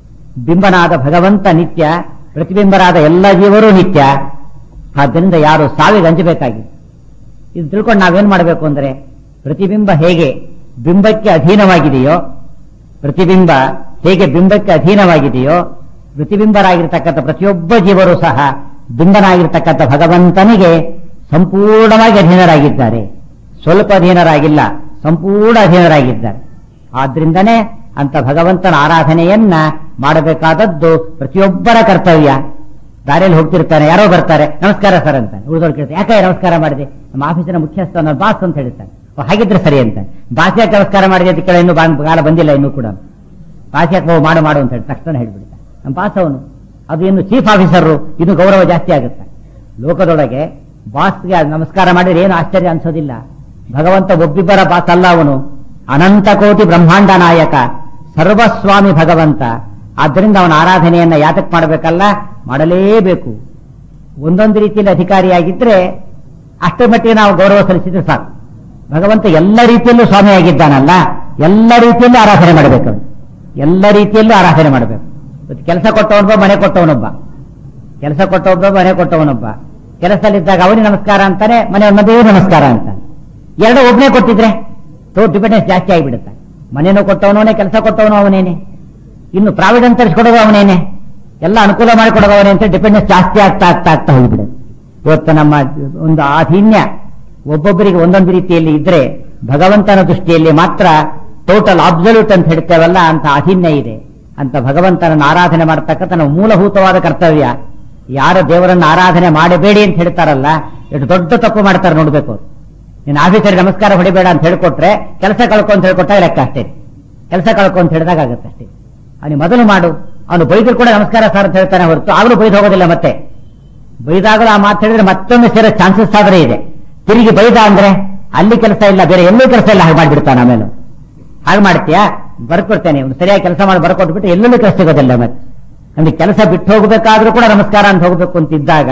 ಬಿಂಬನಾದ ಭಗವಂತ ನಿತ್ಯ ಪ್ರತಿಬಿಂಬರಾದ ಎಲ್ಲ ಜೀವರು ನಿತ್ಯ ಆದ್ದರಿಂದ ಯಾರು ಸಾವಿಗೆ ಅಂಜಬೇಕಾಗಿದೆ ಇದು ತಿಳ್ಕೊಂಡು ನಾವೇನ್ ಮಾಡಬೇಕು ಅಂದ್ರೆ ಪ್ರತಿಬಿಂಬ ಹೇಗೆ ಬಿಂಬಕ್ಕೆ ಅಧೀನವಾಗಿದೆಯೋ ಪ್ರತಿಬಿಂಬ ಹೇಗೆ ಬಿಂಬಕ್ಕೆ ಅಧೀನವಾಗಿದೆಯೋ ಪ್ರತಿಬಿಂಬರಾಗಿರ್ತಕ್ಕಂಥ ಪ್ರತಿಯೊಬ್ಬ ಜೀವರು ಸಹ ಬಿಂಬನಾಗಿರ್ತಕ್ಕಂಥ ಭಗವಂತನಿಗೆ ಸಂಪೂರ್ಣವಾಗಿ ಅಧೀನರಾಗಿದ್ದಾರೆ ಸ್ವಲ್ಪ ಅಧೀನರಾಗಿಲ್ಲ ಸಂಪೂರ್ಣ ಅಧೀನರಾಗಿದ್ದಾರೆ ಆದ್ರಿಂದನೇ ಅಂತ ಭಗವಂತನ ಆರಾಧನೆಯನ್ನ ಮಾಡಬೇಕಾದದ್ದು ಪ್ರತಿಯೊಬ್ಬರ ಕರ್ತವ್ಯ ದಾರಿಯಲ್ಲಿ ಹೋಗ್ತಿರ್ತಾನೆ ಯಾರೋ ಬರ್ತಾರೆ ನಮಸ್ಕಾರ ಸರ್ ಅಂತ ಉಳಿದವ್ರು ಕೇಳ್ತಾರೆ ಯಾಕೆ ನಮಸ್ಕಾರ ಮಾಡಿದೆ ನಮ್ಮ ಆಫೀಸಿನ ಮುಖ್ಯಸ್ಥ ನನ್ನ ಬಾಸ್ ಅಂತ ಹೇಳ್ತಾನೆ ಓ, ಹಾಗಿದ್ರೆ ಸರಿ ಅಂತ ಬಾಸ್ ಯಾಕೆ ನಮಸ್ಕಾರ ಮಾಡಿದೆ ಅಂತ ಕೇಳಿ ಇನ್ನೂ ಬಾ- ಕಾಲ ಬಂದಿಲ್ಲ ಇನ್ನೂ ಕೂಡ ಬಾಸ್ ಯಾಕೆ ಓ, ಮಾಡು ಮಾಡು ಅಂತ ಹೇಳಿ ತಕ್ಷಣ ಹೇಳ್ಬಿಡ್ತಾನೆ ನಮ್ಮ ಬಾಸ್ ಅವನು ಅದು ಇನ್ನು ಚೀಫ್ ಆಫೀಸರು ಇನ್ನು ಗೌರವ ಜಾಸ್ತಿ ಆಗುತ್ತೆ ಲೋಕದೊಳಗೆ ಬಾಸ್ಗೆ ನಮಸ್ಕಾರ ಮಾಡಿದ್ರೆ ಏನು ಆಶ್ಚರ್ಯ ಅನ್ಸೋದಿಲ್ಲ ಭಗವಂತ ಒಬ್ಬಿಬ್ಬರ ಬಾಸ್ ಅಲ್ಲ ಅವನು ಅನಂತ ಕೋಟಿ ಬ್ರಹ್ಮಾಂಡ ನಾಯಕ ಸರ್ವಸ್ವಾಮಿ ಭಗವಂತ ಆದ್ದರಿಂದ ಅವನ ಆರಾಧನೆಯನ್ನ ಯಾತಕ್ ಮಾಡಬೇಕಲ್ಲ ಮಾಡಲೇಬೇಕು ಒಂದೊಂದು ರೀತಿಯಲ್ಲಿ ಅಧಿಕಾರಿಯಾಗಿದ್ರೆ ಅಷ್ಟರ ಮಟ್ಟಿಗೆ ನಾವು ಗೌರವ ಸಲ್ಲಿಸಿದ್ರೆ ಸಾಕು ಭಗವಂತ ಎಲ್ಲ ರೀತಿಯಲ್ಲೂ ಸ್ವಾಮಿಯಾಗಿದ್ದಾನಲ್ಲ ಎಲ್ಲ ರೀತಿಯಲ್ಲೂ ಆರಾಧನೆ ಮಾಡಬೇಕು ಅವನು. ಎಲ್ಲ ರೀತಿಯಲ್ಲೂ ಆರಾಧನೆ ಮಾಡಬೇಕು ಇವತ್ತು ಕೆಲಸ ಕೊಟ್ಟವನೊಬ್ಬ ಮನೆ ಕೊಟ್ಟವನೊಬ್ಬ ಕೆಲಸ ಕೊಟ್ಟವನೊಬ್ಬ ಮನೆ ಕೊಟ್ಟವನೊಬ್ಬ ಕೆಲಸದಲ್ಲಿದ್ದಾಗ ಅವನಿಗೆ ನಮಸ್ಕಾರ ಅಂತಾನೆ ಮನೆ ಮದುವೆ ನಮಸ್ಕಾರ ಅಂತಾನೆ ಎರಡು ಒಬ್ಬನೇ ಕೊಟ್ಟಿದ್ರೆ ಟೋ ಡಿಪೆಂಡೆನ್ಸ್ ಜಾಸ್ತಿ ಆಗಿಬಿಡುತ್ತೆ ಮನೇನೂ ಕೊಟ್ಟವನವನೇ ಕೆಲಸ ಕೊಟ್ಟವನು ಅವನೇನೆ ಇನ್ನು ಪ್ರಾವಿಡೆಂಟ್ ತರಿಸ್ಕೊಡೋದು ಅವನೇನೆ ಎಲ್ಲ ಅನುಕೂಲ ಮಾಡಿಕೊಡೋದು ಅವನೇ ಅಂತ ಡಿಪೆಂಡೆನ್ಸ್ ಜಾಸ್ತಿ ಆಗ್ತಾ ಆಗ್ತಾ ಆಗ್ತಾ ಹೋಗ್ಬಿಡುತ್ತೆ ಇವತ್ತು ನಮ್ಮ ಒಂದು ಆಧೀನ್ಯ ಒಬ್ಬೊಬ್ಬರಿಗೆ ಒಂದೊಂದು ರೀತಿಯಲ್ಲಿ ಇದ್ರೆ ಭಗವಂತನ ದೃಷ್ಟಿಯಲ್ಲಿ ಮಾತ್ರ ಟೋಟಲ್ ಅಬ್ಸಲ್ಯೂಟ್ ಅಂತ ಹೇಳ್ತೇವಲ್ಲ ಅಂತ ಆಧೀನ್ಯ ಇದೆ ಅಂತ ಭಗವಂತನನ್ನು ಆರಾಧನೆ ಮಾಡತಕ್ಕಂಥ ನಾವು ಮೂಲಭೂತವಾದ ಕರ್ತವ್ಯ ಯಾರ ದೇವರನ್ನು ಆರಾಧನೆ ಮಾಡಬೇಡಿ ಅಂತ ಹೇಳ್ತಾರಲ್ಲ ಎಷ್ಟು ದೊಡ್ಡ ತಪ್ಪು ಮಾಡ್ತಾರೆ ನೋಡ್ಬೇಕು ಅವ್ರು. ನೀನು ಆಫೀಸರಿಗೆ ನಮಸ್ಕಾರ ಹೊಡಿಬೇಡ ಅಂತ ಹೇಳ್ಕೊಟ್ರೆ ಕೆಲಸ ಕಳ್ಕೊ ಅಂತ ಹೇಳ್ಕೊಟ್ಟಾಗ ಲೆಕ್ಕ ಅಷ್ಟೇ ಕೆಲಸ ಕಳ್ಕೊ ಅಂತ ಹೇಳಿದಾಗ ಆಗುತ್ತೆ ಅಷ್ಟೇ ಅವನಿಗೆ ಮೊದಲು ಮಾಡು ಅವನು ಬೈದ್ರು ಕೂಡ ನಮಸ್ಕಾರ ಸರ್ ಅಂತ ಹೇಳ್ತಾನೆ ಹೊರತು ಆಗಲೂ ಬೈದು ಹೋಗೋದಿಲ್ಲ ಮತ್ತೆ ಬೈದಾಗಲೂ ಆ ಮಾತು ಹೇಳಿದ್ರೆ ಮತ್ತೊಮ್ಮೆ ಸೇರೋ ಚಾನ್ಸಸ್ ಆದ್ರೆ ಇದೆ ತಿರುಗಿ ಬೈದ ಅಂದ್ರೆ ಅಲ್ಲಿ ಕೆಲಸ ಇಲ್ಲ ಬೇರೆ ಎಲ್ಲೂ ಕೆಲಸ ಇಲ್ಲ ಹಾಗೆ ಮಾಡ್ಬಿಡ್ತಾನೆ ಆಮೇಲೆ ಹಾಗೆ ಮಾಡ್ತೀಯಾ ಬರ್ಕೊಡ್ತೇನೆ ಇವ್ನು ಸರಿಯಾಗಿ ಕೆಲಸ ಮಾಡಿ ಬರ್ಕೊಟ್ಬಿಟ್ಟು ಎಲ್ಲೆಲ್ಲೂ ಕೆಲಸ ಸಿಗೋದಿಲ್ಲ ಮತ್ತೆ ಅಂದ್ರೆ ಕೆಲಸ ಬಿಟ್ಟು ಹೋಗಬೇಕಾದ್ರೂ ಕೂಡ ನಮಸ್ಕಾರ ಅಂತ ಹೋಗ್ಬೇಕು ಅಂತ ಇದ್ದಾಗ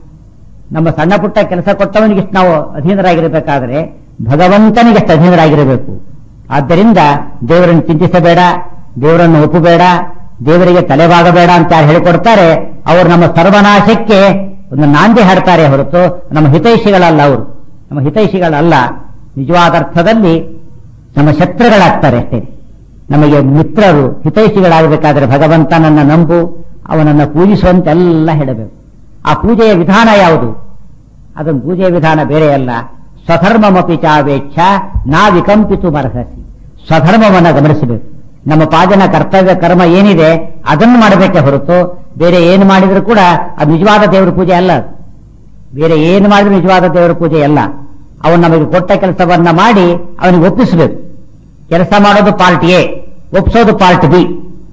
ನಮ್ಮ ಸಣ್ಣ ಪುಟ್ಟ ಕೆಲಸ ಕೊಟ್ಟವನಿಗೆ ಇಷ್ಟು ನಾವು ಅಧೀನರಾಗಿರಬೇಕಾದ್ರೆ ಭಗವಂತನಿಗೆ ಎಷ್ಟು ಅಧೀನರಾಗಿರಬೇಕು ಆದ್ದರಿಂದ ದೇವರನ್ನು ಚಿಂತಿಸಬೇಡ ದೇವರನ್ನು ಒಪ್ಪಬೇಡ ದೇವರಿಗೆ ತಲೆಬಾಗಬೇಡ ಅಂತ ಯಾರು ಹೇಳಿಕೊಡ್ತಾರೆ ಅವರು ನಮ್ಮ ಸರ್ವನಾಶಕ್ಕೆ ಒಂದು ನಾಂದಿ ಹಾಡ್ತಾರೆ ಹೊರತು ನಮ್ಮ ಹಿತೈಷಿಗಳಲ್ಲ ಅವರು ನಮ್ಮ ಹಿತೈಷಿಗಳಲ್ಲ ನಿಜವಾದ ಅರ್ಥದಲ್ಲಿ ನಮ್ಮ ಶತ್ರುಗಳಾಗ್ತಾರೆ ಅಷ್ಟೇ ನಮಗೆ ಮಿತ್ರರು ಹಿತೈಷಿಗಳಾಗಬೇಕಾದ್ರೆ ಭಗವಂತನನ್ನ ನಂಬು ಅವನನ್ನ ಪೂಜಿಸುವಂತೆಲ್ಲ ಹೇಳಬೇಕು ಆ ಪೂಜೆಯ ವಿಧಾನ ಯಾವುದು ಅದೊಂದು ಪೂಜೆಯ ವಿಧಾನ ಬೇರೆ ಅಲ್ಲ ಸ್ವಧರ್ಮಮಪಿ ಚಾವೇಚ್ಛ ನಾ ವಿಕಂಪಿತು ಮರ್ಹಸಿ ಸ್ವಧರ್ಮವನ್ನ ಗಮನಿಸಬೇಕು ನಮ್ಮ ಪಾದನ ಕರ್ತವ್ಯ ಕರ್ಮ ಏನಿದೆ ಅದನ್ನು ಮಾಡಬೇಕೆ ಹೊರತು ಬೇರೆ ಏನು ಮಾಡಿದ್ರು ಕೂಡ ಅದು ನಿಜವಾದ ದೇವರ ಪೂಜೆ ಅಲ್ಲ ಅದು. ಬೇರೆ ಏನು ಮಾಡಿದ್ರು ನಿಜವಾದ ದೇವರ ಪೂಜೆ ಅಲ್ಲ ಅವನು ನಮಗೆ ಕೊಟ್ಟ ಕೆಲಸವನ್ನ ಮಾಡಿ ಅವನಿಗೆ ಒಪ್ಪಿಸಬೇಕು ಕೆಲಸ ಮಾಡೋದು ಪಾರ್ಟ್ ಎ ಒಪ್ಪಿಸೋದು ಪಾರ್ಟ್ ಬಿ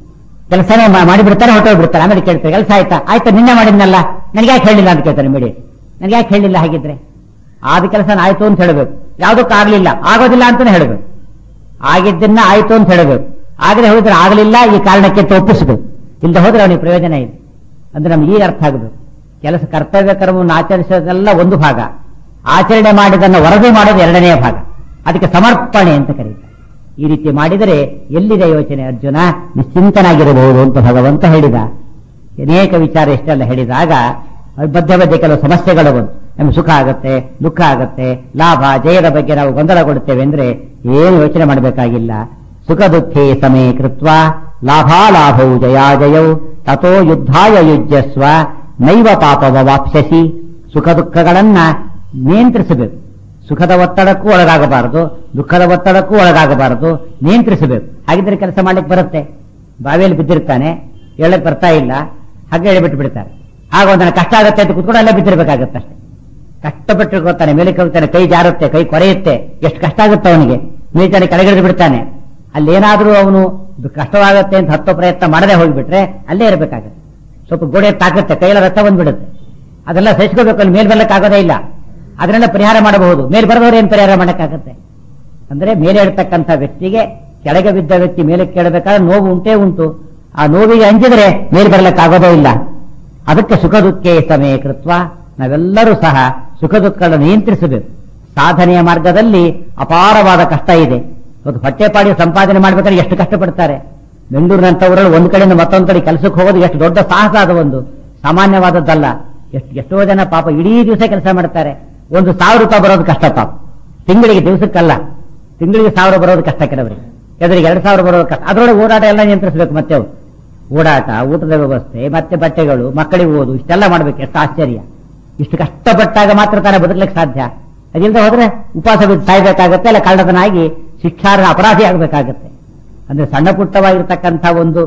ಕೆಲಸನೇ ಮಾ- ಮಾಡಿಬಿಡ್ತಾರೆ ಹೊಟ್ಟೋಗ್ಬಿಡ್ತಾರೆ ಆಮೇಲೆ ಕೇಳ್ತಾರೆ ಕೆಲಸ ಆಯ್ತಾ ಆಯ್ತಾ ನಿನ್ನೆ ಮಾಡಿದ್ನಲ್ಲ ನನಗೆ ಯಾಕೆ ಹೇಳಿಲ್ಲ ಅಂತ ಕೇಳ್ತಾರೆ ಮೇಡಿ ನನಗೆ ಯಾಕೆ ಹೇಳಿಲ್ಲ ಹಾಗಿದ್ರೆ ಆದ ಕೆಲಸ ಆಯ್ತು ಅಂತ ಹೇಳಬೇಕು ಯಾವುದಕ್ಕೂ ಆಗ್ಲಿಲ್ಲ ಆಗೋದಿಲ್ಲ ಅಂತಾನೆ ಹೇಳಬೇಕು ಆಗಿದ್ದನ್ನ ಆಯ್ತು ಅಂತ ಹೇಳಬೇಕು ಆಗದೆ ಹೋದ್ರೆ ಆಗಲಿಲ್ಲ ಈ ಕಾರಣಕ್ಕೆ ಅಂತ ಒಪ್ಪಿಸಬೇಕು ಇಲ್ಲದೆ ಹೋದ್ರೆ ಅವನಿಗೆ ಪ್ರಯೋಜನ ಇದೆ ಅಂದ್ರೆ ನಮ್ಗೆ ಈಗ ಅರ್ಥ ಆಗಬೇಕು ಕೆಲಸ ಕರ್ತವ್ಯ ಕರ್ಮವನ್ನು ಆಚರಿಸೋದೆಲ್ಲ ಒಂದು ಭಾಗ ಆಚರಣೆ ಮಾಡಿದನ್ನು ವರದಿ ಮಾಡೋದು ಎರಡನೇ ಭಾಗ ಅದಕ್ಕೆ ಸಮರ್ಪಣೆ ಅಂತ ಕರೀತಾರೆ ಈ ರೀತಿ ಮಾಡಿದರೆ ಎಲ್ಲಿದೆ ಯೋಚನೆ ಅರ್ಜುನ ನಿಶ್ಚಿಂತನಾಗಿರಬಹುದು ಅಂತ ಭಗವಂತ ಹೇಳಿದ ಅನೇಕ ವಿಚಾರ ಇಷ್ಟೆಲ್ಲ ಹೇಳಿದಾಗ ಮಧ್ಯ ಮಧ್ಯೆ ಕೆಲವು ಸಮಸ್ಯೆಗಳು ಬಂತು ನಮ್ಗೆ ಸುಖ ಆಗತ್ತೆ ದುಃಖ ಆಗತ್ತೆ ಲಾಭ ಜಯದ ಬಗ್ಗೆ ನಾವು ಗೊಂದಲ ಕೊಡುತ್ತೇವೆ ಅಂದ್ರೆ ಏನು ಯೋಚನೆ ಮಾಡಬೇಕಾಗಿಲ್ಲ ಸುಖ ದುಃಖೇ ಸಮೇ ಕೃತ್ವ ಲಾಭಾಲಾಭೌ ಜಯಾಜಯೌ ತಥೋ ಯುದ್ಧಾಯ ಯುಜ್ಯಸ್ವ ನೈವ ಪಾಪವ ವಾಪ್ಸ್ಯಸಿ ಸುಖ ದುಃಖಗಳನ್ನ ನಿಯಂತ್ರಿಸಬೇಕು ಸುಖದ ಒತ್ತಡಕ್ಕೂ ಒಳಗಾಗಬಾರದು ದುಃಖದ ಒತ್ತಡಕ್ಕೂ ಒಳಗಾಗಬಾರದು ನಿಯಂತ್ರಿಸಬೇಕು ಹಾಗಿದ್ರೆ ಕೆಲಸ ಮಾಡ್ಲಿಕ್ಕೆ ಬರುತ್ತೆ ಬಾವಿಯಲ್ಲಿ ಬಿದ್ದಿರ್ತಾನೆ ಹೇಳಕ್ ಬರ್ತಾ ಇಲ್ಲ ಹಾಗೆ ಹೇಳಿಬಿಟ್ಟು ಬಿಡ್ತಾರೆ ಆಗ ಒಂದನ್ನ ಕಷ್ಟ ಆಗುತ್ತೆ ಅಂತ ಕುತ್ಕೊಂಡು ಅಲ್ಲೇ ಬಿದ್ದಿರ್ಬೇಕಾಗತ್ತೆ ಅಷ್ಟೇ ಕಷ್ಟಪಟ್ಟು ಹೋಗ್ತಾನೆ ಮೇಲೆ ಹೋಗ್ತಾನೆ ಕೈ ಜಾರುತ್ತೆ ಕೈ ಕೊರೆಯುತ್ತೆ ಎಷ್ಟು ಕಷ್ಟ ಆಗುತ್ತೆ ಅವನಿಗೆ ಮೇಲ್ತಾನೆ ಕೆಳಗಿಳಿದು ಬಿಡ್ತಾನೆ ಅಲ್ಲಿ ಏನಾದ್ರೂ ಅವನು ಇದು ಕಷ್ಟವಾಗುತ್ತೆ ಅಂತ ಹತ್ತೋ ಪ್ರಯತ್ನ ಮಾಡದೆ ಹೋಗ್ಬಿಟ್ರೆ ಅಲ್ಲೇ ಇರಬೇಕಾಗತ್ತೆ ಸ್ವಲ್ಪ ಗೋಡೆ ತಾಕತ್ತೆ ಕೈಯೆಲ್ಲ ರಕ್ತ ಬಂದ್ಬಿಡುತ್ತೆ ಅದೆಲ್ಲ ಸಹಿಸ್ಕೋಬೇಕು ಅಲ್ಲಿ ಮೇಲ್ ಬರ್ಲಿಕ್ಕಾಗೋದೇ ಇಲ್ಲ ಅದನ್ನೆಲ್ಲ ಪರಿಹಾರ ಮಾಡಬಹುದು ಮೇಲ್ ಬರದವ್ರು ಏನ್ ಪರಿಹಾರ ಮಾಡಕ್ಕಾಗತ್ತೆ ಅಂದ್ರೆ ಮೇಲೆ ಇರ್ತಕ್ಕಂಥ ವ್ಯಕ್ತಿಗೆ ಕೆಳಗೆ ಬಿದ್ದ ವ್ಯಕ್ತಿ ಮೇಲೆ ಕೇಳಬೇಕಾದ್ರೆ ನೋವು ಉಂಟೇ ಉಂಟು ಆ ನೋವಿಗೆ ಅಂಜಿದ್ರೆ ಮೇಲೆ ಬರ್ಲಿಕ್ಕಾಗೋದೇ ಇಲ್ಲ ಅದಕ್ಕೆ ಸುಖ ದುಃಖೇ ಸಮಯ ಕೃತ್ವ ನಾವೆಲ್ಲರೂ ಸಹ ಸುಖ ದುಃಖಗಳನ್ನು ನಿಯಂತ್ರಿಸಬೇಕು ಸಾಧನೆಯ ಮಾರ್ಗದಲ್ಲಿ ಅಪಾರವಾದ ಕಷ್ಟ ಇದೆ ಇವತ್ತು ಹೊಟ್ಟೆಪಾಡಿ ಸಂಪಾದನೆ ಮಾಡ್ಬೇಕಾದ್ರೆ ಎಷ್ಟು ಕಷ್ಟಪಡ್ತಾರೆ ಬೆಂಗಳೂರಿನಂತವರಲ್ಲಿ ಒಂದು ಕಡೆಯಿಂದ ಮತ್ತೊಂದು ಕಡೆ ಕೆಲಸಕ್ಕೆ ಹೋಗೋದು ಎಷ್ಟು ದೊಡ್ಡ ಸಾಹಸ ಅದು ಒಂದು ಸಾಮಾನ್ಯವಾದದ್ದಲ್ಲ ಎಷ್ಟು ಎಷ್ಟೋ ಜನ ಪಾಪ ಇಡೀ ದಿವಸ ಕೆಲಸ ಮಾಡ್ತಾರೆ ಒಂದು ಸಾವಿರ ರೂಪಾಯಿ ಬರೋದು ಕಷ್ಟ ಪಾಪ ತಿಂಗಳಿಗೆ ದಿವಸಕ್ಕಲ್ಲ ತಿಂಗಳಿಗೆ ಸಾವಿರ ಬರೋದು ಕಷ್ಟ ಕೆಲವರಿಗೆ ಎದುರಿಗೆ ಎರಡು ಸಾವಿರ ಬರೋದು ಕಷ್ಟ ಅದರೊಳಗೆ ಓಡಾಟ ಎಲ್ಲ ನಿಯಂತ್ರಿಸಬೇಕು ಮತ್ತೆ ಅವ್ರು ಓಡಾಟ ಊಟದ ವ್ಯವಸ್ಥೆ ಮತ್ತೆ ಬಟ್ಟೆಗಳು ಮಕ್ಕಳಿಗೆ ಓದು ಇಷ್ಟೆಲ್ಲ ಮಾಡ್ಬೇಕು ಎಷ್ಟು ಆಶ್ಚರ್ಯ ಇಷ್ಟು ಕಷ್ಟಪಟ್ಟಾಗ ಮಾತ್ರ ತಾನೇ ಬದುಕಲಿಕ್ಕೆ ಸಾಧ್ಯ ಅದಿಲ್ಲದೆ ಹೋದ್ರೆ ಉಪವಾಸ ಬಿದ್ದು ಸಾಯ್ಬೇಕಾಗತ್ತೆ ಅಲ್ಲ ಕಳ್ಳತನಾಗಿ ಶಿಕ್ಷಾರ್ಹ ಅಪರಾಧಿ ಆಗಬೇಕಾಗತ್ತೆ ಅಂದ್ರೆ ಸಣ್ಣ ಪುಟ್ಟವಾಗಿರ್ತಕ್ಕಂಥ ಒಂದು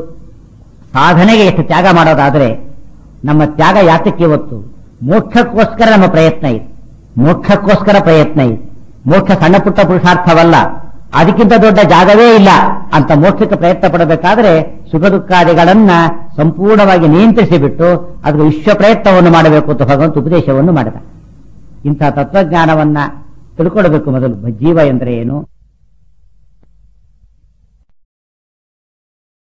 ಸಾಧನೆಗೆ ಎಷ್ಟು ತ್ಯಾಗ ಮಾಡೋದಾದ್ರೆ ನಮ್ಮ ತ್ಯಾಗ ಯಾತಕ್ಕೆ ಇವತ್ತು ಮೋಕ್ಷಕ್ಕೋಸ್ಕರ ನಮ್ಮ ಪ್ರಯತ್ನ ಇದೆ ಮೋಕ್ಷಕ್ಕೋಸ್ಕರ ಪ್ರಯತ್ನ ಇದೆ ಮೋಕ್ಷ ಸಣ್ಣ ಪುಟ್ಟ ಪುರುಷಾರ್ಥವಲ್ಲ ಅದಕ್ಕಿಂತ ದೊಡ್ಡ ಜಾಗವೇ ಇಲ್ಲ ಅಂತ ಮೋಕ್ಷಕ್ಕೆ ಪ್ರಯತ್ನ ಪಡಬೇಕಾದ್ರೆ ಸುಖ ದುಃಖಾದಿಗಳನ್ನ ಸಂಪೂರ್ಣವಾಗಿ ನಿಯಂತ್ರಿಸಿ ಬಿಟ್ಟು ಅದಕ್ಕೆ ವಿಶ್ವ ಪ್ರಯತ್ನವನ್ನು ಮಾಡಬೇಕು ಅಂತ ಭಗವಂತ ಉಪದೇಶವನ್ನು ಮಾಡಿದ ಇಂಥ ತತ್ವಜ್ಞಾನವನ್ನ ತಿಳ್ಕೊಳ್ಬೇಕು ಮೊದಲು ಜೀವ ಎಂದ್ರೆ ಏನು